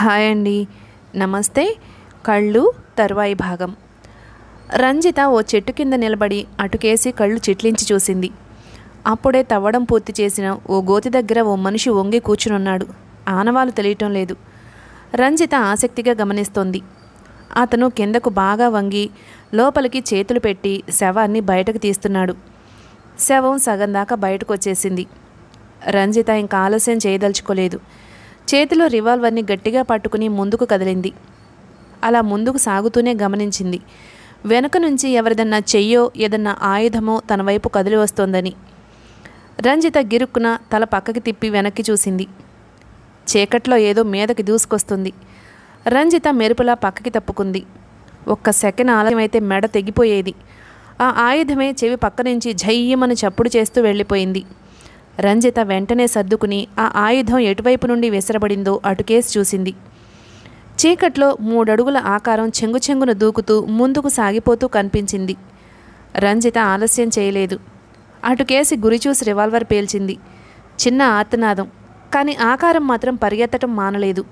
Hi అండి నమస్తే కళ్ళు తరువాయి భాగం రంజిత ఓ చెట్టు కింద నిలబడి అటుకేసి కళ్ళు చిట్లించి చూసింది అప్పుడే తవ్వడం పూర్తి చేసిన ఓ గోతి దగ్గర ఓ మనిషి వంగి కూర్చునున్నాడు ఆనవాలు తెలియటం లేదు రంజిత ఆసక్తిగా గమనిస్తోంది అతను కిందకు బాగా వంగి లోపలికి చేతులు పెట్టి శవాన్ని బయటకు తీస్తున్నాడు శవం సగం దాకా బయటకు వచ్చేసింది రంజిత ఇంకా ఆలస్యం చేయదలుచుకోలేదు చేతిలో రివాల్వర్ని గట్టిగా పట్టుకుని ముందుకు కదిలింది అలా ముందుకు సాగుతూనే గమనించింది వెనక నుంచి ఎవరిదన్నా చెయ్యో ఏదన్నా ఆయుధమో తన వైపు కదిలి వస్తోందని రంజిత గిరుక్కున తల పక్కకి తిప్పి వెనక్కి చూసింది చీకట్లో ఏదో మీదకి దూసుకొస్తుంది రంజిత మెరుపులా పక్కకి తప్పుకుంది ఒక్క సెకండ్ ఆలస్యమైతే మెడ తెగిపోయేది ఆ ఆయుధమే చెవి పక్క నుంచి జయ్యమని చప్పుడు చేస్తూ వెళ్ళిపోయింది రంజిత వెంటనే సర్దుకుని ఆ ఆయుధం ఎటువైపు నుండి విసరబడిందో అటుకేసి చూసింది చీకట్లో మూడడుగుల ఆకారం చెంగు చెంగున దూకుతూ ముందుకు సాగిపోతూ కనిపించింది రంజిత ఆలస్యం చేయలేదు అటుకేసి గురిచూసి రివాల్వర్ పేల్చింది చిన్న ఆర్తనాదం కానీ ఆకారం మాత్రం పరిగెత్తటం మానలేదు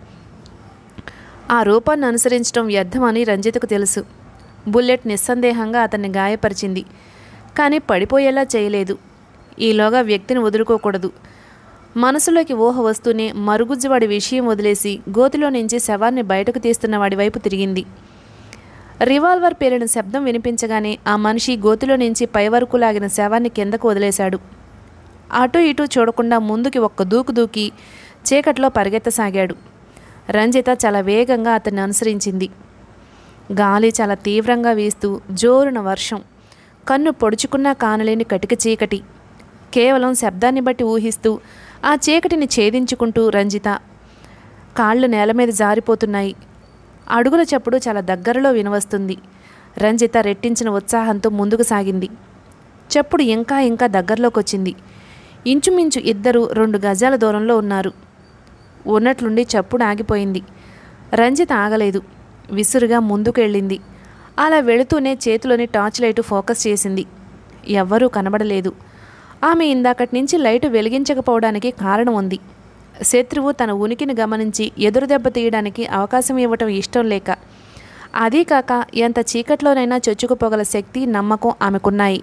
ఆ రూపాన్ని అనుసరించడం వ్యర్థమని రంజితకు తెలుసు బుల్లెట్ నిస్సందేహంగా అతన్ని గాయపరిచింది కానీ పడిపోయేలా చేయలేదు ఈలోగా వ్యక్తిని వదులుకోకూడదు మనసులోకి ఊహ వస్తూనే మరుగుజ్జువాడి విషయం వదిలేసి గోతిలో నుంచి శవాన్ని బయటకు తీస్తున్న వాడి వైపు తిరిగింది రివాల్వర్ పేలిన శబ్దం వినిపించగానే ఆ మనిషి గోతిలో నుంచి పై వరకు లాగిన శవాన్ని కిందకు వదిలేశాడు అటు ఇటు చూడకుండా ముందుకి ఒక్క దూకు దూకి చీకట్లో పరిగెత్తసాగాడు రంజిత చాలా వేగంగా అతన్ని అనుసరించింది గాలి చాలా తీవ్రంగా వీస్తూ జోరున వర్షం కన్ను పొడుచుకున్నా కానలేని కటిక చీకటి కేవలం శబ్దాన్ని బట్టి ఊహిస్తూ ఆ చీకటిని ఛేదించుకుంటూ రంజిత కాళ్ళు నేల మీద జారిపోతున్నాయి అడుగుల చప్పుడు చాలా దగ్గరలో వినవస్తుంది రంజిత రెట్టించిన ఉత్సాహంతో ముందుకు సాగింది చప్పుడు ఇంకా ఇంకా దగ్గరలోకి వచ్చింది ఇంచుమించు ఇద్దరు రెండు గజాల దూరంలో ఉన్నారు ఉన్నట్లుండి చప్పుడు ఆగిపోయింది రంజిత ఆగలేదు విసురుగా ముందుకు వెళ్ళింది అలా వెళుతూనే చేతిలోని టార్చ్ లైటు ఫోకస్ చేసింది ఎవ్వరూ కనబడలేదు ఆమె ఇందాకటి నుంచి లైటు వెలిగించకపోవడానికి కారణం ఉంది శత్రువు తన ఉనికిని గమనించి ఎదురు దెబ్బ తీయడానికి అవకాశం ఇవ్వటం ఇష్టం లేక అదీ కాక ఎంత చీకట్లోనైనా చొచ్చుకుపోగల శక్తి నమ్మకం ఆమెకున్నాయి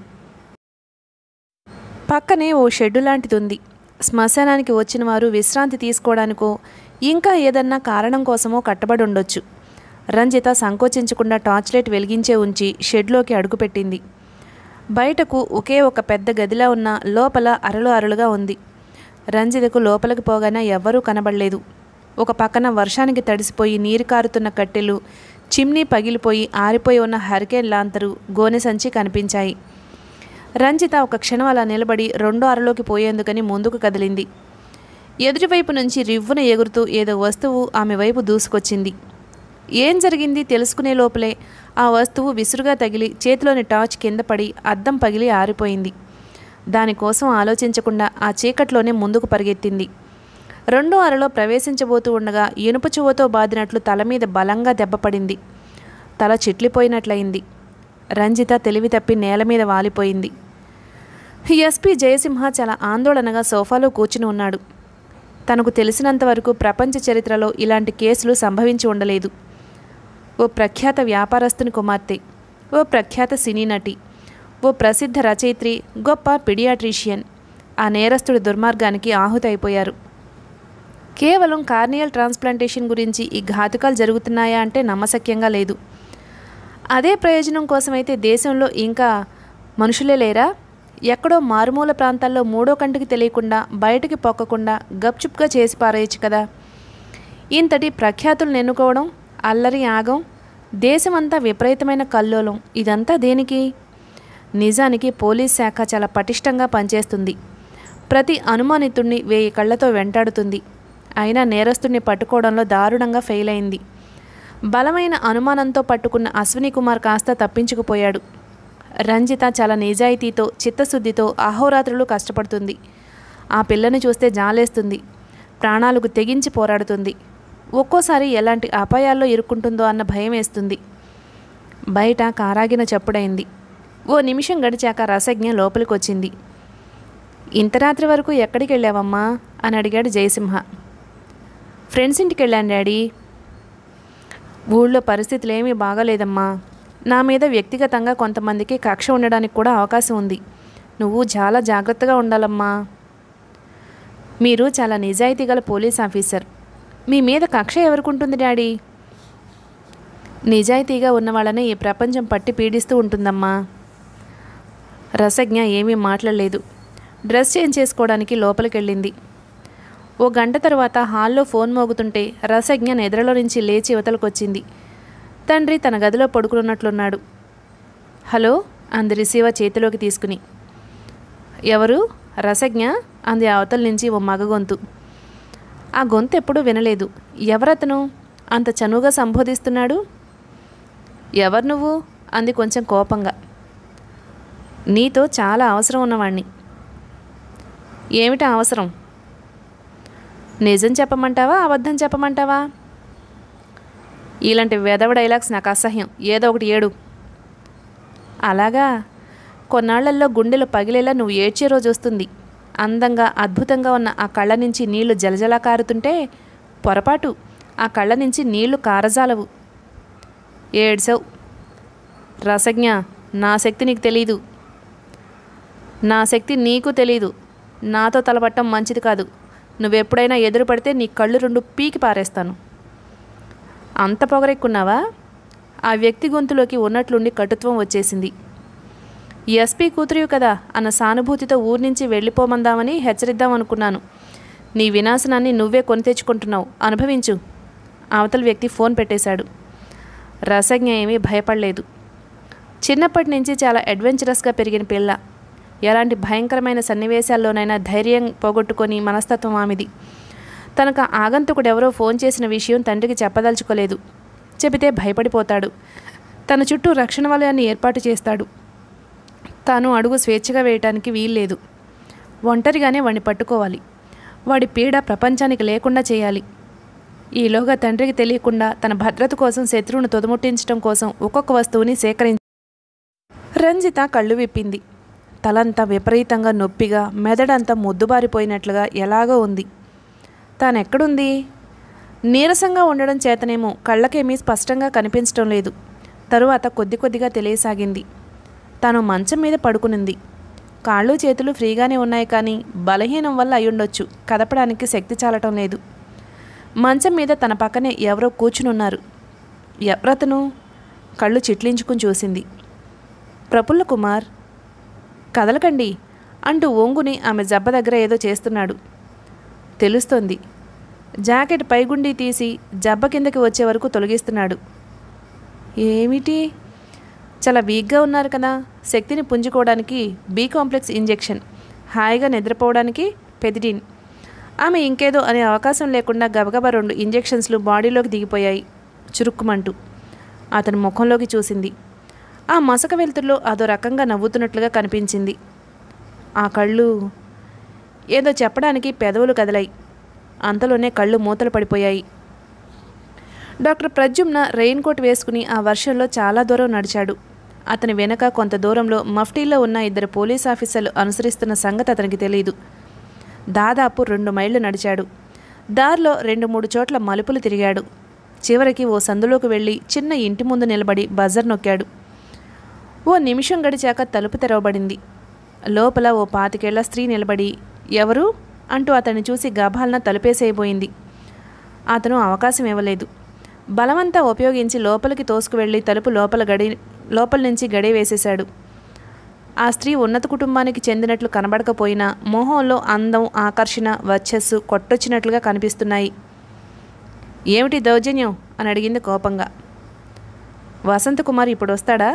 పక్కనే ఓ షెడ్డు లాంటిది ఉంది శ్మశానానికి వచ్చిన వారు విశ్రాంతి తీసుకోవడానికో ఇంకా ఏదన్నా కారణం కోసమో కట్టబడి ఉండొచ్చు రంజిత సంకోచించకుండా టార్చ్ లైట్ వెలిగించే ఉంచి షెడ్లోకి అడుగుపెట్టింది బయటకు ఒకే ఒక పెద్ద గదిలా ఉన్న లోపల అరలు అరలుగా ఉంది రంజితకు లోపలికి పోగానే ఎవ్వరూ కనబడలేదు ఒక పక్కన వర్షానికి తడిసిపోయి నీరు కారుతున్న కట్టెలు చిమ్నీ పగిలిపోయి ఆరిపోయి ఉన్న హరికేన్ లాంతరు గోనె సంచి కనిపించాయి రంజిత ఒక క్షణం అలా నిలబడి రెండో అరలోకి పోయేందుకని ముందుకు కదిలింది ఎదుటివైపు నుంచి రివ్వున ఎగురుతూ ఏదో వస్తువు ఆమె వైపు దూసుకొచ్చింది ఏం జరిగింది తెలుసుకునే లోపలే ఆ వస్తువు విసురుగా తగిలి చేతిలోని టార్చ్ కింద పడి అద్దం పగిలి ఆరిపోయింది దానికోసం ఆలోచించకుండా ఆ చీకట్లోనే ముందుకు పరిగెత్తింది రెండో అరలో ప్రవేశించబోతూ ఉండగా ఇనుప చువ్వతో బాదినట్లు తల మీద బలంగా దెబ్బపడింది తల చిట్లిపోయినట్లయింది రంజిత తెలివి తప్పి నేల మీద వాలిపోయింది ఎస్పీ జయసింహ చాలా ఆందోళనగా సోఫాలో కూర్చుని ఉన్నాడు తనకు తెలిసినంతవరకు ప్రపంచ చరిత్రలో ఇలాంటి కేసులు సంభవించి ఉండలేదు ఓ ప్రఖ్యాత వ్యాపారస్తుని కుమార్తె ఓ ప్రఖ్యాత సినీ నటి ఓ ప్రసిద్ధ రచయిత్రి గొప్ప పిడియాట్రిషియన్ ఆ నేరస్తుడి దుర్మార్గానికి ఆహుతైపోయారు కేవలం కార్నియల్ ట్రాన్స్ప్లాంటేషన్ గురించి ఈ ఘాతుకాలు జరుగుతున్నాయా అంటే నమ్మశక్యంగా లేదు అదే ప్రయోజనం కోసమైతే దేశంలో ఇంకా మనుషులే లేరా ఎక్కడో మారుమూల ప్రాంతాల్లో మూడో కంటికి తెలియకుండా బయటికి పొక్కకుండా గప్చుప్గా చేసి పారేయచ్చు కదా ఇంతటి ప్రఖ్యాతులను ఎన్నుకోవడం అల్లరి ఆగం దేశమంతా విపరీతమైన కల్లోలం ఇదంతా దేనికి నిజానికి పోలీస్ శాఖ చాలా పటిష్టంగా పనిచేస్తుంది ప్రతి అనుమానితుణ్ణి వేయి కళ్ళతో వెంటాడుతుంది అయినా నేరస్తుడిని పట్టుకోవడంలో దారుణంగా ఫెయిల్ అయింది బలమైన అనుమానంతో పట్టుకున్న అశ్విని కుమార్ కాస్త తప్పించుకుపోయాడు రంజిత చాలా నిజాయితీతో చిత్తశుద్ధితో అహోరాత్రులు కష్టపడుతుంది ఆ పిల్లని చూస్తే జాలేస్తుంది ప్రాణాలకు తెగించి పోరాడుతుంది ఒక్కోసారి ఎలాంటి అపాయాల్లో ఇరుక్కుంటుందో అన్న భయం వేస్తుంది బయట కారాగిన చప్పుడైంది ఓ నిమిషం గడిచాక రసజ్ఞ లోపలికి వచ్చింది ఇంత రాత్రి వరకు ఎక్కడికి వెళ్ళావమ్మా అని అడిగాడు జయసింహ ఫ్రెండ్స్ ఇంటికి వెళ్ళాను డాడీ ఊళ్ళో పరిస్థితులు ఏమీ బాగాలేదమ్మా నా మీద వ్యక్తిగతంగా కొంతమందికి కక్ష ఉండడానికి కూడా అవకాశం ఉంది నువ్వు చాలా జాగ్రత్తగా ఉండాలమ్మా మీరు చాలా నిజాయితీ గల పోలీస్ ఆఫీసర్ మీ మీద కక్ష ఎవరికుంటుంది డాడీ నిజాయితీగా ఉన్న వాళ్ళని ఈ ప్రపంచం పట్టి పీడిస్తూ ఉంటుందమ్మా రసజ్ఞ ఏమీ మాట్లాడలేదు డ్రెస్ చేంజ్ చేసుకోవడానికి లోపలికి వెళ్ళింది ఓ గంట తర్వాత హాల్లో ఫోన్ మోగుతుంటే రసజ్ఞ నిద్రలో నుంచి లేచి యువతలకొచ్చింది తండ్రి తన గదిలో పడుకున్నట్లున్నాడు హలో అంది రిసీవర్ చేతిలోకి తీసుకుని ఎవరు రసజ్ఞ అంది అవతల నుంచి ఓ మగ గొంతు ఆ గొంతు ఎప్పుడూ వినలేదు ఎవరతను అంత చనువుగా సంబోధిస్తున్నాడు ఎవరు నువ్వు అంది కొంచెం కోపంగా నీతో చాలా అవసరం ఉన్నవాణ్ణి ఏమిటా అవసరం నిజం చెప్పమంటావా అబద్ధం చెప్పమంటావా ఇలాంటి వెధవ డైలాగ్స్ నాకు అసహ్యం ఏదో ఒకటి ఏడు అలాగా కొన్నాళ్లలో గుండెలు పగిలేలా నువ్వు ఏడ్చే రోజు వస్తుంది అందంగా అద్భుతంగా ఉన్న ఆ కళ్ళ నుంచి నీళ్లు జలజలా కారుతుంటే పొరపాటు ఆ కళ్ళ నుంచి నీళ్లు కారజాలవు ఏడ్సవ్ రసజ్ఞ నా శక్తి నీకు తెలీదు నా శక్తి నీకు తెలీదు నాతో తలపట్టం మంచిది కాదు నువ్వెప్పుడైనా ఎదురు పడితే నీ కళ్ళు రెండు పీకి పారేస్తాను అంత పొగరెక్కున్నావా ఆ వ్యక్తి గొంతులోకి ఉన్నట్లుండి కటుత్వం వచ్చేసింది ఎస్పీ కూతురివి కదా అన్న సానుభూతితో ఊరి నుంచి వెళ్ళిపోమందామని హెచ్చరిద్దాం అనుకున్నాను నీ వినాశనాన్ని నువ్వే కొని తెచ్చుకుంటున్నావు అనుభవించు అవతల వ్యక్తి ఫోన్ పెట్టేశాడు రసజ్ఞ ఏమీ భయపడలేదు చిన్నప్పటి నుంచి చాలా అడ్వెంచరస్గా పెరిగిన పిల్ల ఎలాంటి భయంకరమైన సన్నివేశాల్లోనైనా ధైర్యం పోగొట్టుకొని మనస్తత్వం ఆమెది తనకు ఆ ఆగంతుకుడు ఎవరో ఫోన్ చేసిన విషయం తండ్రికి చెప్పదలుచుకోలేదు చెబితే భయపడిపోతాడు తన చుట్టూ రక్షణ వలయాన్ని ఏర్పాటు చేస్తాడు తాను అడుగు స్వేచ్ఛగా వేయటానికి వీల్లేదు ఒంటరిగానే వాడిని పట్టుకోవాలి వాడి పీడ ప్రపంచానికి లేకుండా చేయాలి ఈలోగా తండ్రికి తెలియకుండా తన భద్రత కోసం శత్రువును తొదముట్టించడం కోసం ఒక్కొక్క వస్తువుని సేకరించి రంజిత కళ్ళు విప్పింది తలంతా విపరీతంగా నొప్పిగా మెదడంతా మొద్దుబారిపోయినట్లుగా ఎలాగో ఉంది తానెక్కడుంది నీరసంగా ఉండడం చేతనేమో కళ్ళకేమీ స్పష్టంగా కనిపించడం లేదు తరువాత కొద్ది కొద్దిగా తెలియసాగింది తాను మంచం మీద పడుకునింది కాళ్ళు చేతులు ఫ్రీగానే ఉన్నాయి కానీ బలహీనం వల్ల అయ్యుండొచ్చు కదపడానికి శక్తి చాలటం లేదు మంచం మీద తన పక్కనే ఎవరో కూర్చునున్నారు ఎవరతను కళ్ళు చిట్లించుకుని చూసింది ప్రఫుల్ల కుమార్ కదలకండి అంటూ ఒంగుని ఆమె జబ్బ దగ్గర ఏదో చేస్తున్నాడు తెలుస్తోంది జాకెట్ పైగుండి తీసి జబ్బ కిందకి వచ్చే వరకు తొలగిస్తున్నాడు ఏమిటి చాలా వీక్గా ఉన్నారు కదా శక్తిని పుంజుకోవడానికి బి కాంప్లెక్స్ ఇంజెక్షన్ హాయిగా నిద్రపోవడానికి పెదిడిన్ ఆమె ఇంకేదో అనే అవకాశం లేకుండా గబగబా రెండు ఇంజెక్షన్స్లు బాడీలోకి దిగిపోయాయి చురుక్కుమంటూ అతని ముఖంలోకి చూసింది ఆ మసక వెలుతురులో అదో రకంగా నవ్వుతున్నట్లుగా కనిపించింది ఆ కళ్ళు ఏదో చెప్పడానికి పెదవులు కదిలాయి అంతలోనే కళ్ళు మూతలు పడిపోయాయి డాక్టర్ ప్రద్యుమ్న రెయిన్ కోట్ వేసుకుని ఆ వర్షంలో చాలా దూరం నడిచాడు అతని వెనక కొంత దూరంలో మఫ్టీలో ఉన్న ఇద్దరు పోలీస్ ఆఫీసర్లు అనుసరిస్తున్న సంగతి అతనికి తెలియదు దాదాపు రెండు మైళ్ళు నడిచాడు దారిలో రెండు మూడు చోట్ల మలుపులు తిరిగాడు చివరికి ఓ సందులోకి వెళ్ళి చిన్న ఇంటి ముందు నిలబడి బజర్ నొక్కాడు ఓ నిమిషం గడిచాక తలుపు తెరవబడింది లోపల ఓ పాతికేళ్ల స్త్రీ నిలబడి ఎవరు అంటూ అతన్ని చూసి గభాలన తలుపేసేయబోయింది అతను అవకాశం ఇవ్వలేదు బలమంతా ఉపయోగించి లోపలికి తోసుకువెళ్ళి తలుపు లోపల గడి లోపల నుంచి గడి వేసేశాడు ఆ స్త్రీ ఉన్నత కుటుంబానికి చెందినట్లు కనబడకపోయినా మొహంలో అందం ఆకర్షణ వర్చస్సు కొట్టొచ్చినట్లుగా కనిపిస్తున్నాయి ఏమిటి దౌర్జన్యం అని అడిగింది కోపంగా వసంత కుమార్ ఇప్పుడు వస్తాడా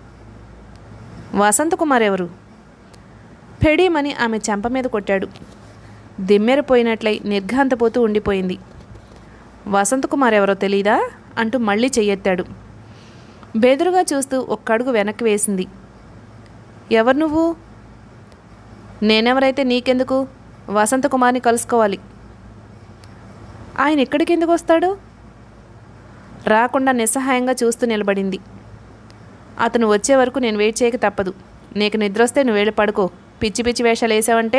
వసంత కుమార్ ఎవరు ఫెడీమని ఆమె చెంప మీద కొట్టాడు దిమ్మెరపోయినట్లయి నిర్ఘాంతపోతూ ఉండిపోయింది వసంత కుమార్ ఎవరో తెలీదా అంటూ మళ్ళీ చెయ్యెత్తాడు బెదురుగా చూస్తూ ఒక్కడుగు వెనక్కి వేసింది ఎవరు నువ్వు నేనెవరైతే నీకెందుకు వసంత కుమార్ని కలుసుకోవాలి ఆయన ఇక్కడికి ఎందుకు వస్తాడు రాకుండా నిస్సహాయంగా చూస్తూ నిలబడింది అతను వచ్చే వరకు నేను వెయిట్ చేయక తప్పదు నీకు నిద్ర వస్తే నువ్వు వెళ్ళి పడుకో పిచ్చి పిచ్చి వేషాలు వేసావంటే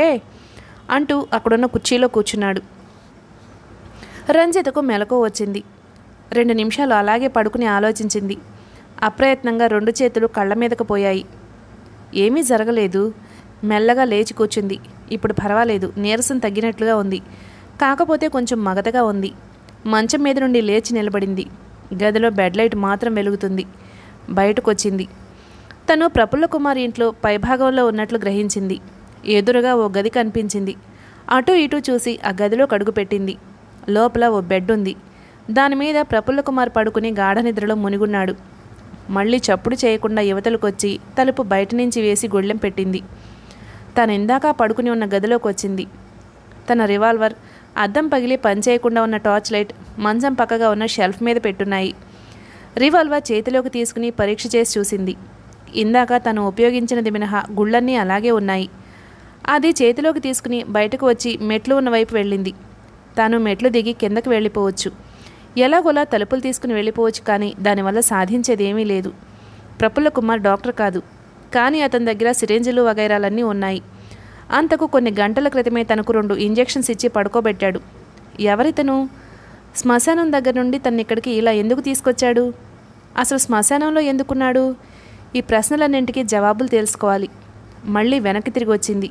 అంటూ అక్కడున్న కుర్చీలో కూర్చున్నాడు రంజితకు మెలకు వచ్చింది రెండు నిమిషాలు అలాగే పడుకుని ఆలోచించింది అప్రయత్నంగా రెండు చేతులు కళ్ళ మీదకు పోయాయి ఏమీ జరగలేదు మెల్లగా లేచి కూర్చుంది ఇప్పుడు పర్వాలేదు నీరసం తగ్గినట్లుగా ఉంది కాకపోతే కొంచెం మగతగా ఉంది మంచం మీద నుండి లేచి నిలబడింది గదిలో బెడ్ లైట్ మాత్రం వెలుగుతుంది బయటకు వచ్చింది తను ప్రఫుల్ల కుమార్ ఇంట్లో పైభాగంలో ఉన్నట్లు గ్రహించింది ఎదురుగా ఓ గది కనిపించింది అటు ఇటు చూసి ఆ గదిలో కడుగు పెట్టింది లోపల ఓ బెడ్ ఉంది దాని మీద ప్రఫుల్ల కుమార్ పడుకుని గాఢ నిద్రలో మునిగున్నాడు మళ్ళీ చప్పుడు చేయకుండా యువతలకొచ్చి తలుపు బయట నుంచి వేసి గొళ్ళెం పెట్టింది తను ఇందాక పడుకుని ఉన్న గదిలోకి వచ్చింది తన రివాల్వర్ అద్దం పగిలి పనిచేయకుండా ఉన్న టార్చ్ లైట్ మంచం పక్కగా ఉన్న షెల్ఫ్ మీద పెట్టున్నాయి రివాల్వర్ చేతిలోకి తీసుకుని పరీక్ష చేసి చూసింది ఇందాక తను ఉపయోగించినది మినహా గుళ్ళన్నీ అలాగే ఉన్నాయి అది చేతిలోకి తీసుకుని బయటకు వచ్చి మెట్లు ఉన్న వైపు వెళ్ళింది తాను మెట్లు దిగి కిందకు వెళ్ళిపోవచ్చు ఎలాగోలా తలుపులు తీసుకుని వెళ్ళిపోవచ్చు కానీ దానివల్ల సాధించేది ఏమీ లేదు ప్రఫుల్ల కుమార్ డాక్టర్ కాదు కానీ అతని దగ్గర సిరేంజులు వగైరాలన్నీ ఉన్నాయి అంతకు కొన్ని గంటల క్రితమే తనకు రెండు ఇంజెక్షన్స్ ఇచ్చి పడుకోబెట్టాడు ఎవరితను శ్మశానం దగ్గర నుండి తను ఇక్కడికి ఇలా ఎందుకు తీసుకొచ్చాడు అసలు శ్మశానంలో ఎందుకున్నాడు ఈ ప్రశ్నలన్నింటికీ జవాబులు తెలుసుకోవాలి మళ్ళీ వెనక్కి తిరిగి వచ్చింది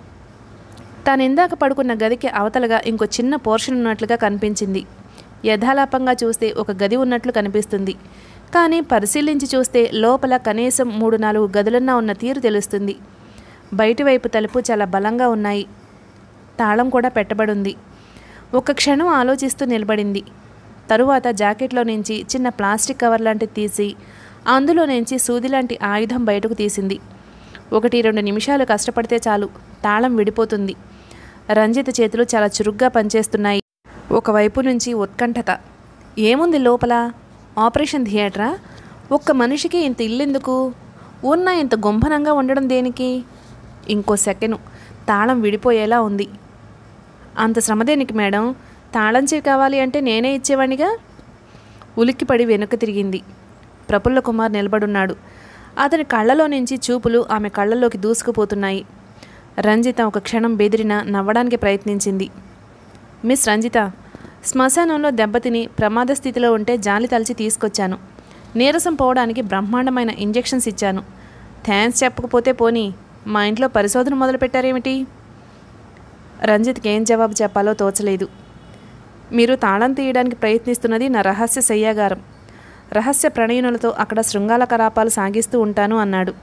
తాను ఇందాక పడుకున్న గదికి అవతలగా ఇంకో చిన్న పోర్షన్ ఉన్నట్లుగా కనిపించింది యథాలాపంగా చూస్తే ఒక గది ఉన్నట్లు కనిపిస్తుంది కానీ పరిశీలించి చూస్తే లోపల కనీసం మూడు నాలుగు గదులన్నా ఉన్న తీరు తెలుస్తుంది బయటి వైపు తలుపు చాలా బలంగా ఉన్నాయి తాళం కూడా పెట్టబడింది ఒక క్షణం ఆలోచిస్తూ నిలబడింది తరువాత జాకెట్లో నుంచి చిన్న ప్లాస్టిక్ కవర్ లాంటిది తీసి అందులో నుంచి సూది లాంటి ఆయుధం బయటకు తీసింది ఒకటి రెండు నిమిషాలు కష్టపడితే చాలు తాళం విడిపోతుంది రంజిత చేతులు చాలా చురుగ్గా పనిచేస్తున్నాయి ఒకవైపు నుంచి ఉత్కంఠత ఏముంది లోపల ఆపరేషన్ థియేటరా ఒక్క మనిషికి ఇంత ఇల్లెందుకు ఉన్న ఇంత గుంభనంగా ఉండడం దేనికి ఇంకో సెకండ్ తాళం విడిపోయేలా ఉంది అంత శ్రమ దేనికి మేడం తాళం చెవి కావాలి అంటే నేనే ఇచ్చేవాడిగా ఉలిక్కిపడి వెనుక తిరిగింది ప్రఫుల్ల కుమార్ నిలబడున్నాడు అతని కళ్ళలో నుంచి చూపులు ఆమె కళ్ళలోకి దూసుకుపోతున్నాయి రంజిత ఒక క్షణం బెదిరిన నవ్వడానికి ప్రయత్నించింది మిస్ రంజిత శ్మశానంలో దెబ్బతిని ప్రమాద స్థితిలో ఉంటే జాలి తలిచి తీసుకొచ్చాను నీరసం పోవడానికి బ్రహ్మాండమైన ఇంజెక్షన్స్ ఇచ్చాను థ్యాంక్స్ చెప్పకపోతే పోనీ మా ఇంట్లో పరిశోధన మొదలుపెట్టారేమిటి రంజిత్కి ఏం జవాబు చెప్పాలో తోచలేదు మీరు తాళం తీయడానికి ప్రయత్నిస్తున్నది నా రహస్య శయ్యాగారం రహస్య ప్రణయనులతో అక్కడ శృంగాల కలాపాలు సాగిస్తూ ఉంటాను అన్నాడు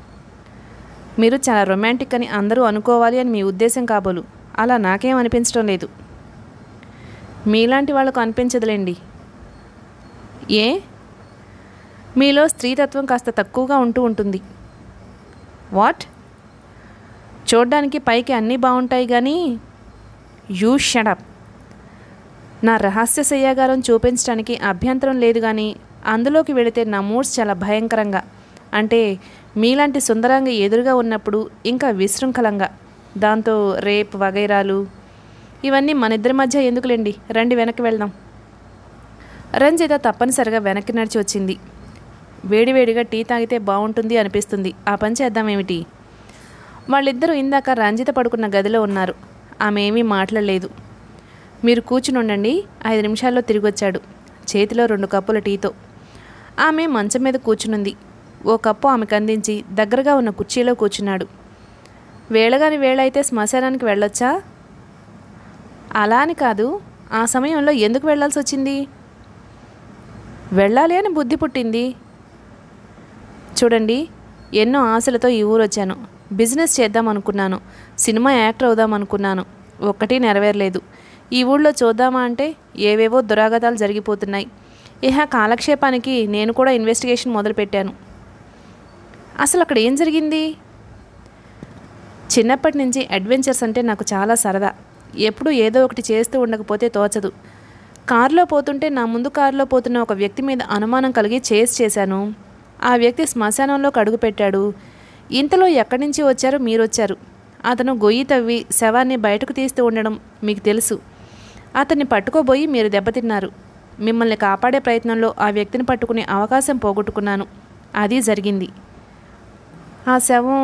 మీరు చాలా రొమాంటిక్ అని అందరూ అనుకోవాలి అని మీ ఉద్దేశం కాబోలు అలా నాకేం అనిపించడం లేదు మీలాంటి వాళ్ళకు అనిపించదులేండి ఏ మీలో స్త్రీతత్వం కాస్త తక్కువగా ఉంటూ ఉంటుంది వాట్ చూడ్డానికి పైకి అన్నీ బాగుంటాయి కానీ యూ షడప్ నా రహస్య శయ్యాగారం చూపించడానికి అభ్యంతరం లేదు కానీ అందులోకి వెళితే నా మూడ్స్ చాలా భయంకరంగా అంటే మీలాంటి సుందరంగా ఎదురుగా ఉన్నప్పుడు ఇంకా విశృంఖలంగా దాంతో రేప్ వగైరాలు ఇవన్నీ మన ఇద్దరి మధ్య ఎందుకులేండి రండి వెనక్కి వెళ్దాం రంజిత తప్పనిసరిగా వెనక్కి నడిచి వచ్చింది వేడివేడిగా టీ తాగితే బాగుంటుంది అనిపిస్తుంది ఆ పని చేద్దామేమిటి వాళ్ళిద్దరూ ఇందాక రంజిత పడుకున్న గదిలో ఉన్నారు ఆమె ఏమీ మాట్లాడలేదు మీరు కూర్చుని ఉండండి ఐదు నిమిషాల్లో తిరిగి వచ్చాడు చేతిలో రెండు కప్పుల టీతో ఆమె మంచం మీద కూర్చునుంది ఓ కప్పు ఆమెకు అందించి దగ్గరగా ఉన్న కుర్చీలో కూర్చున్నాడు వేళగాని వేళ అయితే శ్మశానానికి వెళ్ళొచ్చా అలా అని కాదు ఆ సమయంలో ఎందుకు వెళ్ళాల్సి వచ్చింది వెళ్ళాలి అని బుద్ధి పుట్టింది చూడండి ఎన్నో ఆశలతో ఈ ఊరు వచ్చాను బిజినెస్ చేద్దాం అనుకున్నాను సినిమా యాక్టర్ అవుదాం అనుకున్నాను ఒక్కటి నెరవేరలేదు ఈ ఊళ్ళో చూద్దామా అంటే ఏవేవో దురాగతాలు జరిగిపోతున్నాయి ఇహ కాలక్షేపానికి నేను కూడా ఇన్వెస్టిగేషన్ మొదలుపెట్టాను అసలు అక్కడ ఏం జరిగింది చిన్నప్పటి నుంచి అడ్వెంచర్స్ అంటే నాకు చాలా సరదా ఎప్పుడూ ఏదో ఒకటి చేస్తూ ఉండకపోతే తోచదు కారులో పోతుంటే నా ముందు కారులో పోతున్న ఒక వ్యక్తి మీద అనుమానం కలిగి చేస్ చేశాను ఆ వ్యక్తి శ్మశానంలోకి అడుగుపెట్టాడు ఇంతలో ఎక్కడి నుంచి వచ్చారో మీరు వచ్చారు అతను గొయ్యి తవ్వి శవాన్ని బయటకు తీస్తూ ఉండడం మీకు తెలుసు అతన్ని పట్టుకోబోయి మీరు దెబ్బతిన్నారు మిమ్మల్ని కాపాడే ప్రయత్నంలో ఆ వ్యక్తిని పట్టుకునే అవకాశం పోగొట్టుకున్నాను అది జరిగింది ఆ శవం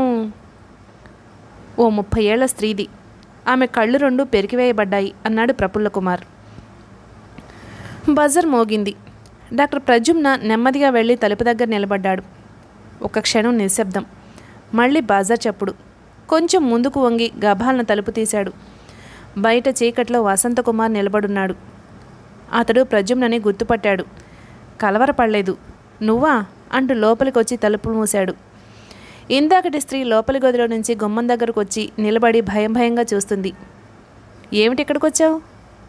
ఓ ముప్పై ఏళ్ల స్త్రీది ఆమె కళ్ళు రెండు పెరికివేయబడ్డాయి అన్నాడు ప్రఫుల్ల కుమార్ బజర్ మోగింది డాక్టర్ ప్రజుమ్న నెమ్మదిగా వెళ్ళి తలుపు దగ్గర నిలబడ్డాడు ఒక క్షణం నిశ్శబ్దం మళ్ళీ బాజార్ చప్పుడు కొంచెం ముందుకు వంగి గభాలను తలుపు తీశాడు బయట చీకట్లో వసంతకుమార్ నిలబడున్నాడు అతడు ప్రజుమ్నని గుర్తుపట్టాడు కలవరపడలేదు నువ్వా అంటూ లోపలికి వచ్చి తలుపు మూశాడు ఇందాకటి స్త్రీ లోపలి గదిలో నుంచి గుమ్మం దగ్గరకు వచ్చి నిలబడి భయం భయంగా చూస్తుంది ఏమిటి ఇక్కడికి వచ్చావు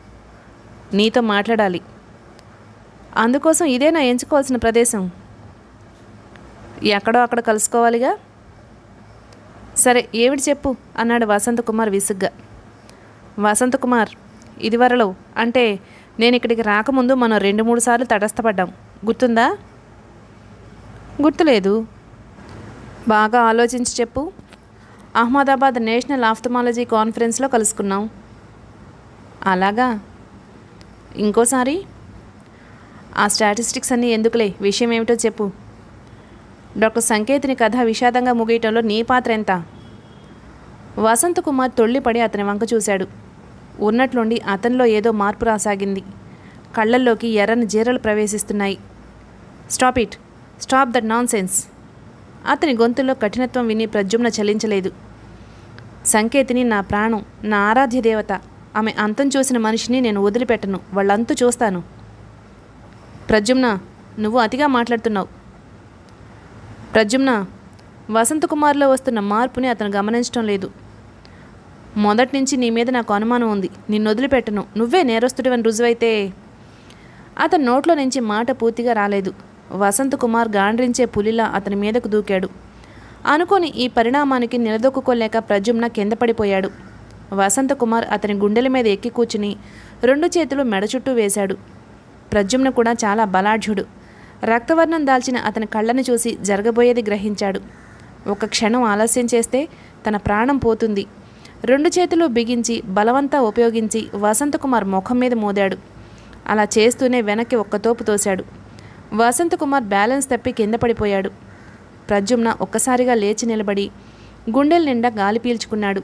నీతో మాట్లాడాలి అందుకోసం ఇదేనా ఎంచుకోవాల్సిన ప్రదేశం ఎక్కడో అక్కడ కలుసుకోవాలిగా సరే ఏమిటి చెప్పు అన్నాడు వసంతకుమార్ విసుగ్గా వసంతకుమార్ ఇదివరలో అంటే నేను ఇక్కడికి రాకముందు మనం రెండు మూడు సార్లు తటస్థపడ్డాం గుర్తుందా గుర్తులేదు బాగా ఆలోచించి చెప్పు అహ్మదాబాద్ నేషనల్ ఆఫ్థమాలజీ కాన్ఫరెన్స్లో కలుసుకున్నాం అలాగా ఇంకోసారి ఆ స్టాటిస్టిక్స్ అన్నీ ఎందుకులే విషయం ఏమిటో చెప్పు డాక్టర్ సంకేతిని కథ విషాదంగా ముగియటంలో నీ పాత్ర ఎంత వసంత్ కుమార్ తొళ్ళిపడి అతని వంక చూశాడు ఉన్నట్లుండి అతనిలో ఏదో మార్పు రాసాగింది కళ్ళల్లోకి ఎర్రని జీరలు ప్రవేశిస్తున్నాయి stop it stop that nonsense అతని గొంతులో కఠినత్వం విని ప్రద్యుమ్న చలించలేదు సంకేతిని నా ప్రాణం నా ఆరాధ్య దేవత ఆమె అంతం చూసిన మనిషిని నేను వదిలిపెట్టను వాళ్ళంతు చూస్తాను ప్రద్యుమ్న నువ్వు అతిగా మాట్లాడుతున్నావు ప్రద్యుమ్న వసంతకుమార్లో వస్తున్న మార్పుని అతను గమనించడం లేదు మొదటి నుంచి నీ మీద నాకు అనుమానం ఉంది నిన్ను వదిలిపెట్టను నువ్వే నేరస్తుడివని రుజువైతే అతని నోట్లో నుంచి మాట పూర్తిగా రాలేదు వసంత్ కుమార్ గాండ్రించే పులిలా అతని మీదకు దూకాడు అనుకోని ఈ పరిణామానికి నిలదొక్కుకోలేక ప్రజుమ్న కింద పడిపోయాడు వసంత కుమార్ అతని గుండెల మీద ఎక్కి కూర్చుని రెండు చేతులు మెడ చుట్టూ వేశాడు ప్రజుమ్న కూడా చాలా బలాఢ్యుడు రక్తవర్ణం దాల్చిన అతని కళ్ళని చూసి జరగబోయేది గ్రహించాడు ఒక క్షణం ఆలస్యం చేస్తే తన ప్రాణం పోతుంది రెండు చేతులు బిగించి బలవంతా ఉపయోగించి వసంతకుమార్ ముఖం మీద మోదాడు అలా చేస్తూనే వెనక్కి ఒక్కతోపు తోశాడు వసంతకుమార్ బ్యాలెన్స్ తప్పి కింద పడిపోయాడు ప్రజుమ్న ఒక్కసారిగా లేచి నిలబడి గుండెల నిండా గాలి పీల్చుకున్నాడు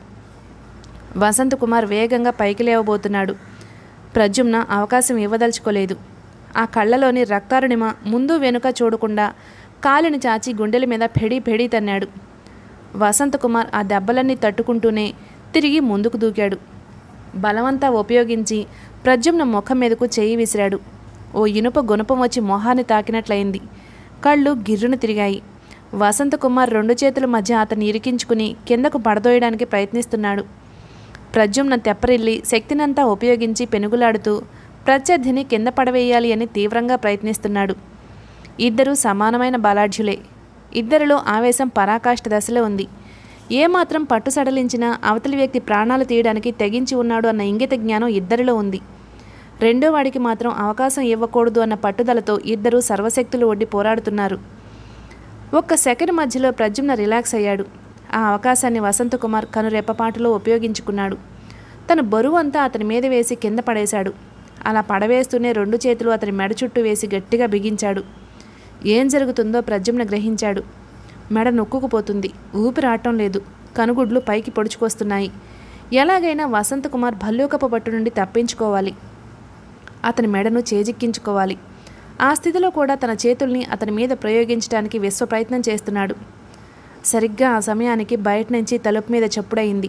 వసంతకుమార్ వేగంగా పైకి లేవబోతున్నాడు ప్రజుమ్న అవకాశం ఇవ్వదలుచుకోలేదు ఆ కళ్ళలోని రక్తారుణిమ ముందు వెనుక చూడకుండా కాలిని చాచి గుండెల మీద పెడి పెడి తన్నాడు వసంతకుమార్ ఆ దెబ్బలన్నీ తట్టుకుంటూనే తిరిగి ముందుకు దూకాడు బలవంతా ఉపయోగించి ప్రద్యుమ్న ముఖం మీదకు చేయి విసిరాడు ఓ ఇనుప గుణపం వచ్చి మొహాన్ని తాకినట్లయింది కళ్ళు గిర్రును తిరిగాయి వసంతకుమార్ రెండు చేతుల మధ్య అతన్ని ఇరికించుకుని కిందకు పడదోయడానికి ప్రయత్నిస్తున్నాడు ప్రద్యుమ్న తెప్పరిల్లి శక్తినంతా ఉపయోగించి పెనుగులాడుతూ ప్రత్యర్థిని కింద పడవేయాలి అని తీవ్రంగా ప్రయత్నిస్తున్నాడు ఇద్దరూ సమానమైన బలాఢ్యులే ఇద్దరిలో ఆవేశం పరాకాష్ఠ దశలో ఉంది ఏమాత్రం పట్టు సడలించినా అవతలి వ్యక్తి ప్రాణాలు తీయడానికి తెగించి ఉన్నాడు అన్న ఇంగిత జ్ఞానం ఇద్దరిలో ఉంది రెండో వాడికి మాత్రం అవకాశం ఇవ్వకూడదు అన్న పట్టుదలతో ఇద్దరూ సర్వశక్తులు ఒడ్డి పోరాడుతున్నారు ఒక్క సెకండ్ మధ్యలో ప్రద్యుమ్న రిలాక్స్ అయ్యాడు ఆ అవకాశాన్ని వసంతకుమార్ కనురెప్పపాటులో ఉపయోగించుకున్నాడు తన బరువు అంతా అతని మీద వేసి కింద పడేశాడు అలా పడవేస్తూనే రెండు చేతులు అతని మెడ చుట్టూ వేసి గట్టిగా బిగించాడు ఏం జరుగుతుందో ప్రద్యుమ్న గ్రహించాడు మెడ నొక్కుకుపోతుంది ఊపిరాటం లేదు కనుగుడ్లు పైకి పొడుచుకొస్తున్నాయి ఎలాగైనా వసంతకుమార్ భల్లూకపు పట్టు నుండి తప్పించుకోవాలి అతని మెడను చేజిక్కించుకోవాలి ఆ స్థితిలో కూడా తన చేతుల్ని అతని మీద ప్రయోగించడానికి విశ్వ ప్రయత్నం చేస్తున్నాడు సరిగ్గా ఆ సమయానికి బయట నుంచి తలుపు మీద చప్పుడయింది